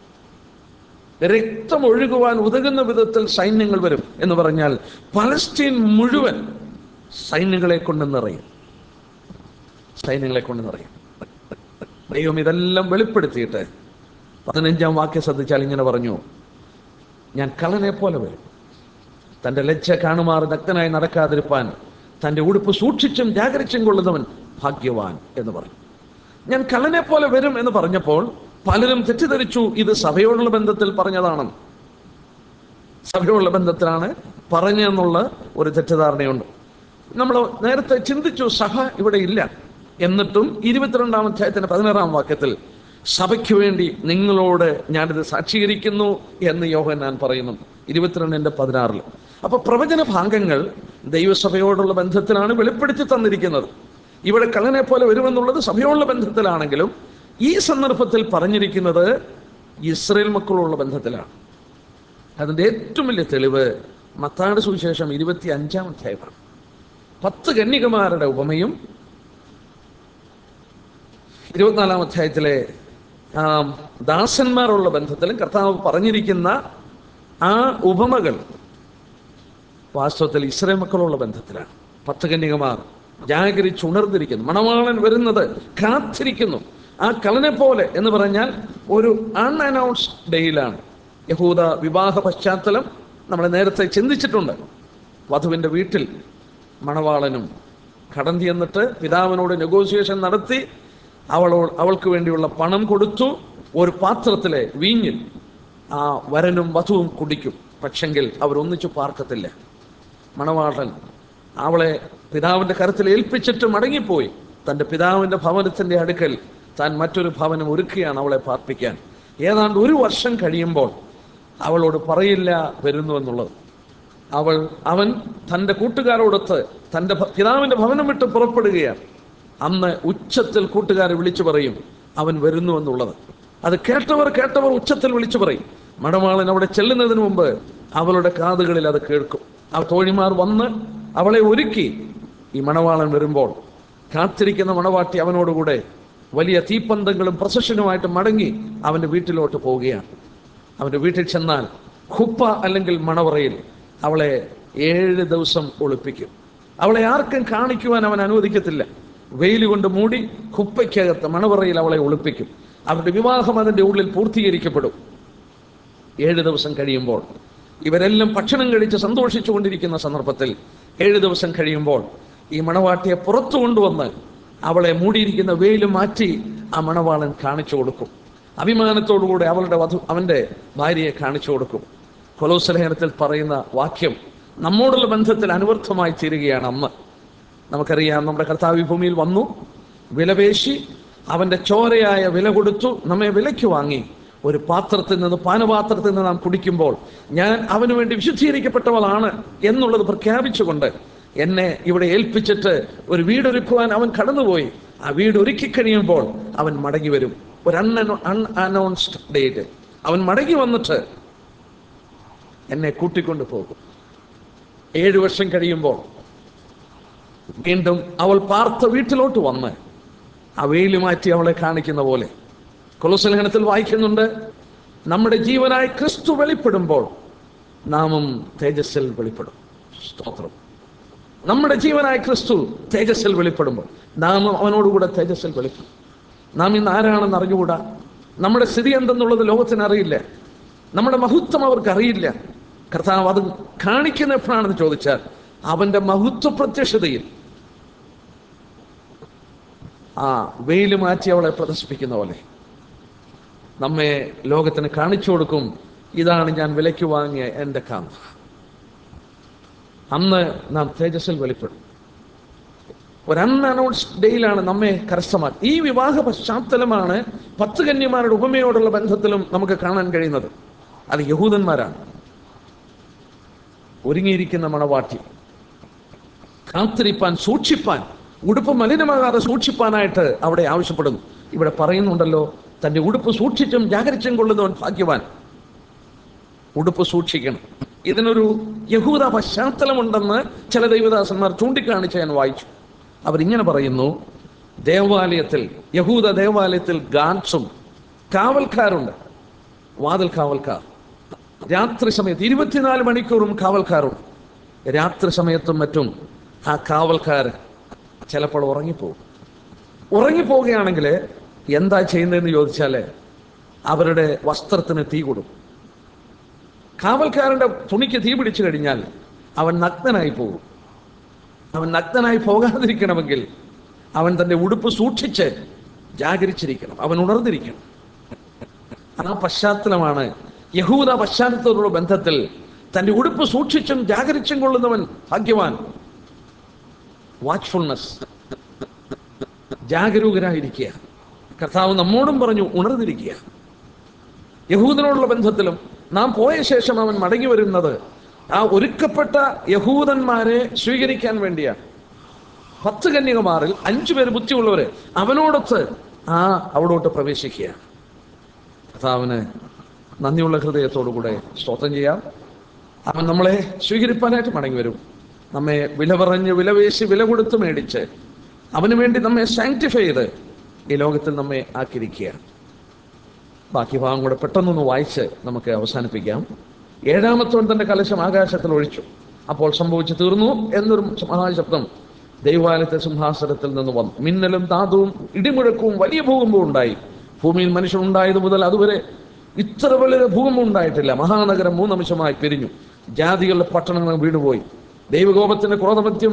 രക്തം ഒഴുകുവാൻ ഉതകുന്ന വിധത്തിൽ സൈന്യങ്ങൾ വരും എന്ന് പറഞ്ഞാൽ പലസ്തീൻ മുഴുവൻ സൈന്യങ്ങളെ കൊണ്ട് നിറയും സൈന്യങ്ങളെ കൊണ്ട് നിറയും ദൈവം ഇതെല്ലാം വെളിപ്പെടുത്തിയിട്ട് പതിനഞ്ചാം വാക്യം ശ്രദ്ധിച്ചാൽ ഇങ്ങനെ പറഞ്ഞു ഞാൻ കള്ളനെ പോലെ വരും തന്റെ ലജ്ജ കാണുമാർ നഗ്നനായി നടക്കാതിരിപ്പാൻ തന്റെ ഉടുപ്പ് സൂക്ഷിച്ചും ജാഗരിച്ചും കൊള്ളുന്നവൻ ഭാഗ്യവാൻ എന്ന് പറഞ്ഞു ഞാൻ കള്ളനെ പോലെ വരും എന്ന് പറഞ്ഞപ്പോൾ പലരും തെറ്റിദ്ധരിച്ചു ഇത് സഭയോടുള്ള ബന്ധത്തിൽ പറഞ്ഞതാണ് സഭയോടുള്ള ബന്ധത്തിലാണ് പറഞ്ഞെന്നുള്ള ഒരു തെറ്റിദ്ധാരണയുണ്ട് നമ്മൾ നേരത്തെ ചിന്തിച്ചു സഭ ഇവിടെ ഇല്ല എന്നിട്ടും ഇരുപത്തിരണ്ടാം അധ്യായത്തിന്റെ പതിനാറാം വാക്യത്തിൽ സഭയ്ക്ക് വേണ്ടി നിങ്ങളോട് ഞാനിത് സാക്ഷീകരിക്കുന്നു എന്ന് യോഹന്നാൻ പറയുന്നു ഇരുപത്തിരണ്ടിന്റെ പതിനാറിൽ അപ്പൊ പ്രവചന ഭാഗങ്ങൾ ദൈവസഭയോടുള്ള ബന്ധത്തിലാണ് വെളിപ്പെടുത്തി തന്നിരിക്കുന്നത് ഇവിടെ കള്ളനെ പോലെ വരുമെന്നുള്ളത് സഭയോടുള്ള ബന്ധത്തിലാണെങ്കിലും ഈ സന്ദർഭത്തിൽ പറഞ്ഞിരിക്കുന്നത് ഇസ്രയേൽ മക്കളുള്ള ബന്ധത്തിലാണ് അതിന്റെ ഏറ്റവും വലിയ തെളിവ് മത്താട് സുവിശേഷം ഇരുപത്തി അഞ്ചാം അധ്യായമാണ് പത്ത് കന്യകമാരുടെ ഉപമയും ഇരുപത്തിനാലാം അധ്യായത്തിലെ ആ, ദാസന്മാരുള്ള ബന്ധത്തിലും കർത്താവ് പറഞ്ഞിരിക്കുന്ന ആ ഉപമകൾ വാസ്തവത്തിൽ ഇസ്രേ മക്കളുള്ള ബന്ധത്തിലാണ് പത്ത് കന്യകമാർ ജാഗരിച്ച് ഉണർന്നിരിക്കുന്നു മണവാളൻ വരുന്നത് കാത്തിരിക്കുന്നു ആ കലനെ പോലെ എന്ന് പറഞ്ഞാൽ ഒരു അൺഅനൗൺസ്ഡ് ഡേയിലാണ് യഹൂദ വിവാഹ പശ്ചാത്തലം നമ്മൾ നേരത്തെ ചിന്തിച്ചിട്ടുണ്ട് വധുവിൻ്റെ വീട്ടിൽ മണവാളനും കടന്തി എന്നിട്ട് പിതാവിനോട് നെഗോസിയേഷൻ നടത്തി അവളോ അവൾക്ക് വേണ്ടിയുള്ള പണം കൊടുത്തു ഒരു പാത്രത്തിലെ വീഞ്ഞിൽ ആ വരനും വധുവും കുടിക്കും പക്ഷെങ്കിൽ അവരൊന്നിച്ചു പാർക്കത്തില്ല മണവാളൻ അവളെ പിതാവിന്റെ കരത്തിൽ ഏൽപ്പിച്ചിട്ട് മടങ്ങിപ്പോയി തന്റെ പിതാവിന്റെ ഭവനത്തിന്റെ അടുക്കൽ താൻ മറ്റൊരു ഭവനം ഒരുക്കുകയാണ് അവളെ പാർപ്പിക്കാൻ ഏതാണ്ട് ഒരു വർഷം കഴിയുമ്പോൾ അവളോട് പറയില്ല വരുന്നു എന്നുള്ളത് അവൾ അവൻ തന്റെ കൂട്ടുകാരോടൊത്ത് തന്റെ ഭ- പിതാവിന്റെ ഭവനം വിട്ട് പുറപ്പെടുകയാണ് അന്ന് ഉച്ചത്തിൽ കൂട്ടുകാരെ വിളിച്ചു പറയും അവൻ വരുന്നു എന്നുള്ളത് അത് കേട്ടവർ കേട്ടവർ ഉച്ചത്തിൽ വിളിച്ചു പറയും മണവാളൻ അവിടെ ചെല്ലുന്നതിന് മുമ്പ് അവളുടെ കാതുകളിൽ അത് കേൾക്കും ആ തോഴിമാർ വന്ന് അവളെ ഒരുക്കി ഈ മണവാളൻ വരുമ്പോൾ കാത്തിരിക്കുന്ന മണവാട്ടി അവനോടുകൂടെ വലിയ തീപ്പന്തങ്ങളും പ്രസഷനുമായിട്ട് മടങ്ങി അവന്റെ വീട്ടിലോട്ട് പോവുകയാണ് അവന്റെ വീട്ടിൽ ചെന്നാൽ ഖുപ്പ അല്ലെങ്കിൽ മണവറയിൽ അവളെ ഏഴ് ദിവസം ഒളിപ്പിക്കും അവളെ ആർക്കും കാണിക്കുവാൻ അവൻ അനുവദിക്കത്തില്ല വെയിൽ കൊണ്ട് മൂടി ഖുപ്പയ്ക്കകത്ത് മണവറയിൽ അവളെ ഒളിപ്പിക്കും അവരുടെ വിവാഹം അതിന്റെ ഉള്ളിൽ പൂർത്തീകരിക്കപ്പെടും ഏഴ് ദിവസം കഴിയുമ്പോൾ ഇവരെല്ലാം ഭക്ഷണം കഴിച്ച് സന്തോഷിച്ചു കൊണ്ടിരിക്കുന്ന സന്ദർഭത്തിൽ ഏഴ് ദിവസം കഴിയുമ്പോൾ ഈ മണവാട്ടിയെ പുറത്തു കൊണ്ടുവന്ന് അവളെ മൂടിയിരിക്കുന്ന വെയിൽ മാറ്റി ആ മണവാളൻ കാണിച്ചു കൊടുക്കും അഭിമാനത്തോടുകൂടെ അവളുടെ വധു അവന്റെ ഭാര്യയെ കാണിച്ചു കൊടുക്കും കൊലോസലേഖനത്തിൽ പറയുന്ന വാക്യം നമ്മോടുള്ള ബന്ധത്തിൽ അനുവർത്ഥമായി തീരുകയാണ് അന്ന് നമുക്കറിയാം നമ്മുടെ കർത്താവ് ഈ ഭൂമിയിൽ വന്നു വിലപേശി അവന്റെ ചോരയായ വില കൊടുത്തു നമ്മെ വിലയ്ക്ക് വാങ്ങി ഒരു പാത്രത്തിൽ നിന്ന് പാനപാത്രത്തിൽ നിന്ന് നാം കുടിക്കുമ്പോൾ ഞാൻ അവന് വേണ്ടി വിശുദ്ധീകരിക്കപ്പെട്ടവളാണ് എന്നുള്ളത് പ്രഖ്യാപിച്ചുകൊണ്ട് എന്നെ ഇവിടെ ഏൽപ്പിച്ചിട്ട് ഒരു വീടൊരുക്കുവാൻ അവൻ കടന്നുപോയി ആ വീട് ഒരുക്കി കഴിയുമ്പോൾ അവൻ മടങ്ങി വരും ഒരു അൺഅനോ അൺഅനൗൺസ്ഡ് ഡേറ്റ് അവൻ മടങ്ങി വന്നിട്ട് എന്നെ കൂട്ടിക്കൊണ്ട് പോകും ഏഴു വർഷം കഴിയുമ്പോൾ വീണ്ടും അവൾ പാർത്ത വീട്ടിലോട്ട് വന്ന് ആ വെയിൽ മാറ്റി അവളെ കാണിക്കുന്ന പോലെ കൊലസലഹനത്തിൽ വായിക്കുന്നുണ്ട് നമ്മുടെ ജീവനായി ക്രിസ്തു വെളിപ്പെടുമ്പോൾ നാമും തേജസ്സിൽ വെളിപ്പെടും സ്തോത്രം നമ്മുടെ ജീവനായ ക്രിസ്തു തേജസ്സിൽ വെളിപ്പെടുമ്പോൾ നാം അവനോടുകൂടെ തേജസ്സിൽ വെളിപ്പെടും നാം ഇന്ന് ആരാണെന്ന് അറിഞ്ഞുകൂടാ നമ്മുടെ സ്ഥിതി എന്തെന്നുള്ളത് ലോകത്തിന് അറിയില്ല നമ്മുടെ മഹത്വം അവർക്ക് അറിയില്ല കർത്താവ് അത് കാണിക്കുന്ന എപ്പോഴാണെന്ന് ചോദിച്ചാൽ അവന്റെ മഹത്വ പ്രത്യക്ഷതയിൽ ആ വെയിൽ മാറ്റി അവളെ പ്രദർശിപ്പിക്കുന്ന പോലെ നമ്മെ ലോകത്തിന് കാണിച്ചു കൊടുക്കും ഇതാണ് ഞാൻ വിലയ്ക്ക് വാങ്ങിയ എൻ്റെ കാന്ത അന്ന് നാം തേജസ്സിൽ വെളിപ്പെടും ഒരു അൺഅനൗൺസ്ഡ് ഡേയിലാണ് നമ്മെ കരസ്ഥമാക്കി ഈ വിവാഹ പശ്ചാത്തലമാണ് പത്ത് കന്യമാരുടെ ഉപമയോടുള്ള ബന്ധത്തിലും നമുക്ക് കാണാൻ കഴിയുന്നത് അത് യഹൂദന്മാരാണ് ഒരുങ്ങിയിരിക്കുന്ന മണവാട്ടി കാത്തിരിപ്പാൻ സൂക്ഷിപ്പാൻ ഉടുപ്പ് മലിനമാകാതെ സൂക്ഷിപ്പാനായിട്ട് അവിടെ ആവശ്യപ്പെടുന്നു ഇവിടെ പറയുന്നുണ്ടല്ലോ തന്റെ ഉടുപ്പ് സൂക്ഷിച്ചും ജാഗരിച്ചും കൊള്ളുന്നവൻ ഭാഗ്യവാൻ ഉടുപ്പ് സൂക്ഷിക്കണം ഇതിനൊരു യഹൂദ പശ്ചാത്തലമുണ്ടെന്ന് ചില ദൈവദാസന്മാർ ചൂണ്ടിക്കാണിച്ച് ഞാൻ വായിച്ചു അവരിങ്ങനെ പറയുന്നു ദേവാലയത്തിൽ യഹൂദ ദേവാലയത്തിൽ ഗാൻസും കാവൽക്കാരുണ്ട് വാതിൽ കാവൽക്കാർ രാത്രി സമയത്ത് ഇരുപത്തിനാല് മണിക്കൂറും കാവൽക്കാരുണ്ട് രാത്രി സമയത്തും മറ്റും ആ കാവൽക്കാർ ചിലപ്പോൾ ഉറങ്ങിപ്പോകും ഉറങ്ങിപ്പോവുകയാണെങ്കിൽ എന്താ ചെയ്യുന്നതെന്ന് ചോദിച്ചാൽ അവരുടെ വസ്ത്രത്തിന് തീ കൊടുക്കും കാവൽക്കാരന്റെ തുണിക്ക് തീ പിടിച്ചു കഴിഞ്ഞാൽ അവൻ നഗ്നനായി പോകും അവൻ നഗ്നനായി പോകാതിരിക്കണമെങ്കിൽ അവൻ തന്റെ ഉടുപ്പ് സൂക്ഷിച്ച് ജാഗരിച്ചിരിക്കണം അവൻ ഉണർന്നിരിക്കണം ആ പശ്ചാത്തലമാണ് യഹൂദ പശ്ചാത്തലത്തോടുള്ള ബന്ധത്തിൽ തന്റെ ഉടുപ്പ് സൂക്ഷിച്ചും ജാഗരിച്ചും കൊള്ളുന്നവൻ ഭാഗ്യവാൻ വാച്ച്ഫുൾനെസ് ജാഗരൂകരായിരിക്കുക കർത്താവ് നമ്മോടും പറഞ്ഞു ഉണർന്നിരിക്കുക യഹൂദനോടുള്ള ബന്ധത്തിലും നാം പോയ ശേഷം അവൻ മടങ്ങി വരുന്നത് ആ ഒരുക്കപ്പെട്ട യഹൂദന്മാരെ സ്വീകരിക്കാൻ വേണ്ടിയാണ് പത്ത് കന്യകമാരിൽ അഞ്ചു പേര് ബുദ്ധിയുള്ളവര് അവനോടൊത്ത് ആ അവിടോട്ട് പ്രവേശിക്കുക കർത്താവിന് നന്ദിയുള്ള ഹൃദയത്തോടുകൂടെ സ്തോത്രം ചെയ്യാം അവൻ നമ്മളെ സ്വീകരിപ്പാനായിട്ട് മടങ്ങി വരും നമ്മെ വില പറഞ്ഞ് വിലവേശി വില കൊടുത്ത് മേടിച്ച് അവന് വേണ്ടി നമ്മെ സാങ്ക്ടിഫൈ ചെയ്ത് ഈ ലോകത്തിൽ നമ്മെ ആക്കിയിരിക്കുകയാണ് ബാക്കി ഭാഗം കൂടെ പെട്ടെന്നൊന്ന് വായിച്ച് നമുക്ക് അവസാനിപ്പിക്കാം ഏഴാമത്തോൻ തന്റെ കലശം ആകാശത്തിൽ ഒഴിച്ചു അപ്പോൾ സംഭവിച്ചു തീർന്നു എന്നൊരു മഹാശബ്ദം ദൈവാലയത്തെ സിംഹാസനത്തിൽ നിന്ന് വന്നു മിന്നലും താതവും ഇടിമുഴക്കവും വലിയ ഭൂകമ്പവും ഉണ്ടായി ഭൂമിയിൽ മനുഷ്യൻ ഉണ്ടായത് മുതൽ അതുവരെ ഇത്ര വലിയ ഭൂകമ്പം ഉണ്ടായിട്ടില്ല മഹാനഗരം മൂന്നംശമായി പിരിഞ്ഞു ജാതികളുടെ പട്ടണങ്ങൾ വീണുപോയി ദൈവകോപത്തിന്റെ ക്രോധമത്യം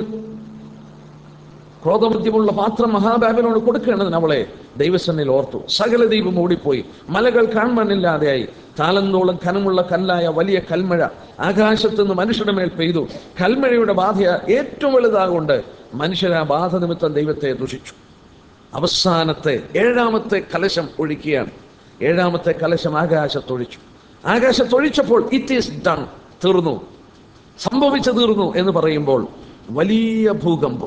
ക്രോധമദ്യമുള്ള പാത്രം മഹാബാബിനോട് കൊടുക്കേണ്ടതിന് അവളെ ദൈവസന്നിൽ ഓർത്തു സകല ദൈവം ഓടിപ്പോയി മലകൾ കാണാനില്ലാതെയായി താലന്തോളം കനമുള്ള കല്ലായ വലിയ കൽമഴ ആകാശത്തുനിന്ന് മനുഷ്യരുടെ മേൽ പെയ്തു കൽമഴയുടെ ബാധ ഏറ്റവും വലുതാകൊണ്ട് മനുഷ്യർ ആ ബാധ നിമിത്തം ദൈവത്തെ ദുഷിച്ചു അവസാനത്തെ ഏഴാമത്തെ കലശം ഒഴിക്കുകയാണ് ഏഴാമത്തെ കലശം ആകാശത്തൊഴിച്ചു ആകാശത്തൊഴിച്ചപ്പോൾ ഇറ്റ് ഈസ് ഡൺ തീർന്നു സംഭവിച്ചു തീർന്നു എന്ന് പറയുമ്പോൾ വലിയ ഭൂകമ്പം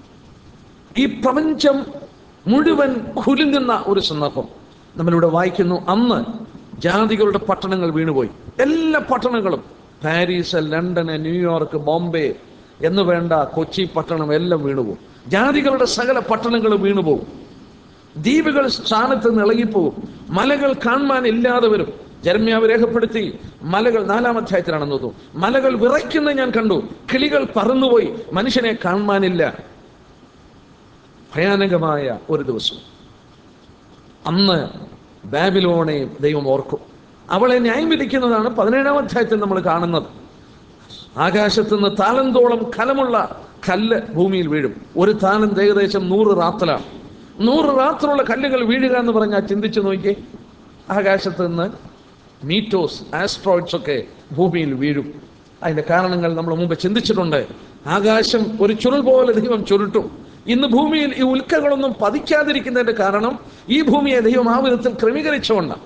ഈ പ്രപഞ്ചം മുഴുവൻ കുലുങ്ങുന്ന ഒരു സന്ദർഭം നമ്മളിവിടെ വായിക്കുന്നു അന്ന് ജാതികളുടെ പട്ടണങ്ങൾ വീണുപോയി എല്ലാ പട്ടണങ്ങളും പാരീസ് ലണ്ടന് ന്യൂയോർക്ക് ബോംബെ എന്ന് വേണ്ട കൊച്ചി പട്ടണം എല്ലാം വീണുപോകും ജാതികളുടെ സകല പട്ടണങ്ങളും വീണുപോകും ദ്വീപുകൾ സ്ഥാനത്ത് നിന്ന് ഇളകിപ്പോകും മലകൾ കാണാൻ ഇല്ലാതെ വരും ജർമ്യാവ് രേഖപ്പെടുത്തി മലകൾ നാലാം അധ്യായത്തിലാണെന്ന് തോന്നുന്നു മലകൾ വിറയ്ക്കുന്ന ഞാൻ കണ്ടു കിളികൾ പറന്നുപോയി മനുഷ്യനെ കാണാനില്ല ഭയാനകമായ ഒരു ദിവസം അന്ന് ബാബിലോണെ ദൈവം ഓർക്കും അവളെ ന്യായം വിധിക്കുന്നതാണ് പതിനേഴാം അധ്യായത്തിൽ നമ്മൾ കാണുന്നത് ആകാശത്ത് നിന്ന് താലന്തോളം കലമുള്ള കല്ല് ഭൂമിയിൽ വീഴും ഒരു താലന്ത് ഏകദേശം നൂറ് റാത്തലാണ് നൂറ് റാത്തലുള്ള കല്ലുകൾ വീഴുക എന്ന് പറഞ്ഞാൽ ചിന്തിച്ചു നോക്കിയേ ആകാശത്ത് നിന്ന് മീറ്റോസ് ആസ്ട്രോയിഡ്സ് ഒക്കെ ഭൂമിയിൽ വീഴും അതിന്റെ കാരണങ്ങൾ നമ്മൾ മുമ്പ് ചിന്തിച്ചിട്ടുണ്ട് ആകാശം ഒരു ചുരുൾ പോലെ ദൈവം ചുരുട്ടും ഇന്ന് ഭൂമിയിൽ ഈ ഉൽക്കകളൊന്നും പതിക്കാതിരിക്കുന്നതിന്റെ കാരണം ഈ ഭൂമിയെ ദൈവം ആ വിധത്തിൽ ക്രമീകരിച്ചുകൊണ്ടാണ്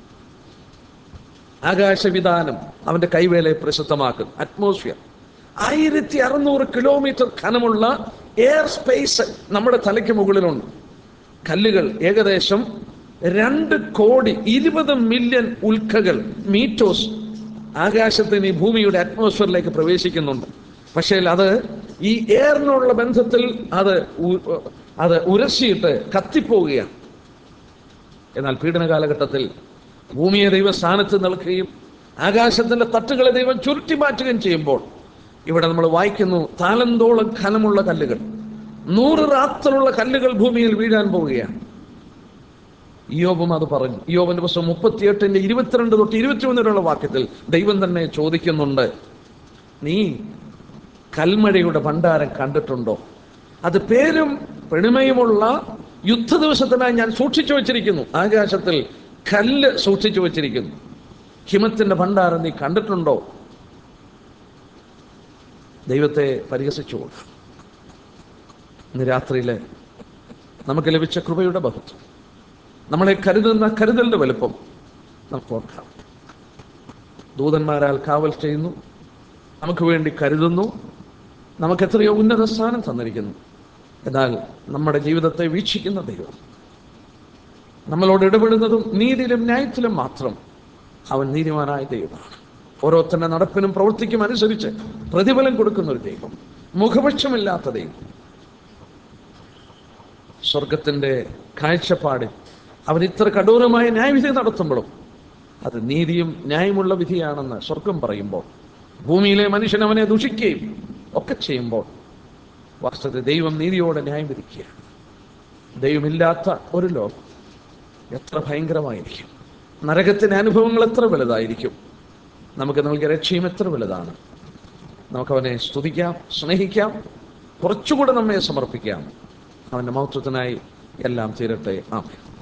ആകാശവിധാനം അവന്റെ കൈവേലയെ പ്രസിദ്ധമാക്കും അറ്റ്മോസ്ഫിയർ ആയിരത്തി അറുന്നൂറ് കിലോമീറ്റർ ഖനമുള്ള എയർ സ്പേസ് നമ്മുടെ തലയ്ക്ക് മുകളിലുണ്ട് കല്ലുകൾ ഏകദേശം രണ്ട് കോടി ഇരുപത് മില്യൺ ഉൽക്കകൾ മീറ്റോസ് ആകാശത്തിന് ഈ ഭൂമിയുടെ അറ്റ്മോസ്ഫിയറിലേക്ക് പ്രവേശിക്കുന്നുണ്ട് പക്ഷേ അത് ഈ എയറിനുള്ള ബന്ധത്തിൽ അത് ഉ- അത് ഉരസിയിട്ട് കത്തിപ്പോവുകയാണ് എന്നാൽ പീഡന കാലഘട്ടത്തിൽ ഭൂമിയെ ദൈവം സ്ഥാനത്ത് നിൽക്കുകയും ആകാശത്തിന്റെ തട്ടുകളെ ദൈവം ചുരുട്ടി മാറ്റുകയും ചെയ്യുമ്പോൾ ഇവിടെ നമ്മൾ വായിക്കുന്നു താലന്തോളം ഖനമുള്ള കല്ലുകൾ നൂറ് റാത്തലുള്ള കല്ലുകൾ ഭൂമിയിൽ വീഴാൻ പോവുകയാണ് യോബും അത് പറഞ്ഞു യോബിന്റെ പുസ്തകം മുപ്പത്തിയെട്ടിന്റെ ഇരുപത്തിരണ്ട് തൊട്ട് ഇരുപത്തിമൂന്ന് വരെയുള്ള വാക്യത്തിൽ ദൈവം തന്നെ ചോദിക്കുന്നുണ്ട് നീ കൽമഴയുടെ ഭണ്ഡാരം കണ്ടിട്ടുണ്ടോ അത് പേരും പെരുമയുമുള്ള യുദ്ധ ദിവസത്തിനായി ഞാൻ സൂക്ഷിച്ചു വച്ചിരിക്കുന്നു ആകാശത്തിൽ കല്ല് സൂക്ഷിച്ചു വച്ചിരിക്കുന്നു ഹിമത്തിന്റെ ഭണ്ഡാരം നീ കണ്ടിട്ടുണ്ടോ ദൈവത്തെ പരിഹസിച്ചു ഇന്ന് രാത്രിയില് നമുക്ക് ലഭിച്ച കൃപയുടെ ബഹുത്വം നമ്മളെ കരുതുന്ന കരുതലിന്റെ വലുപ്പം നമുക്ക് ഓർക്കാം ദൂതന്മാരാൽ കാവൽ ചെയ്യുന്നു നമുക്ക് വേണ്ടി കരുതുന്നു നമുക്ക് എത്രയോ ഉന്നത സ്ഥാനം തന്നിരിക്കുന്നു എന്നാൽ നമ്മുടെ ജീവിതത്തെ വീക്ഷിക്കുന്ന ദൈവം നമ്മളോട് ഇടപെടുന്നതും നീതിയിലും ന്യായത്തിലും മാത്രം അവൻ നീതിമാനായ ദൈവമാണ് ഓരോരുത്തരുടെ നടപ്പിനും പ്രവൃത്തിക്കും അനുസരിച്ച് പ്രതിഫലം കൊടുക്കുന്ന ഒരു ദൈവം മുഖപക്ഷമില്ലാത്ത ദൈവം സ്വർഗത്തിന്റെ കാഴ്ചപ്പാടിൽ അവൻ ഇത്ര കഠോരമായ ന്യായവിധി നടത്തുമ്പോഴും അത് നീതിയും ന്യായമുള്ള വിധിയാണെന്ന് സ്വർഗം പറയുമ്പോൾ ഭൂമിയിലെ മനുഷ്യൻ അവനെ ദുഷിക്കുകയും ഒക്കെ ചെയ്യുമ്പോൾ വാസ്തവത്തിൽ ദൈവം നീതിയോടെ ന്യായം വിധിക്കുക ദൈവമില്ലാത്ത ഒരു ലോകം എത്ര ഭയങ്കരമായിരിക്കും നരകത്തിന്റെ അനുഭവങ്ങൾ എത്ര വലുതായിരിക്കും നമുക്ക് നൽകിയ രക്ഷയും എത്ര വലുതാണ് നമുക്കവനെ സ്തുതിക്കാം സ്നേഹിക്കാം കുറച്ചുകൂടെ നമ്മെ സമർപ്പിക്കാം അവന്റെ മഹത്വത്തിനായി എല്ലാം തീരട്ടെ ആമേൻ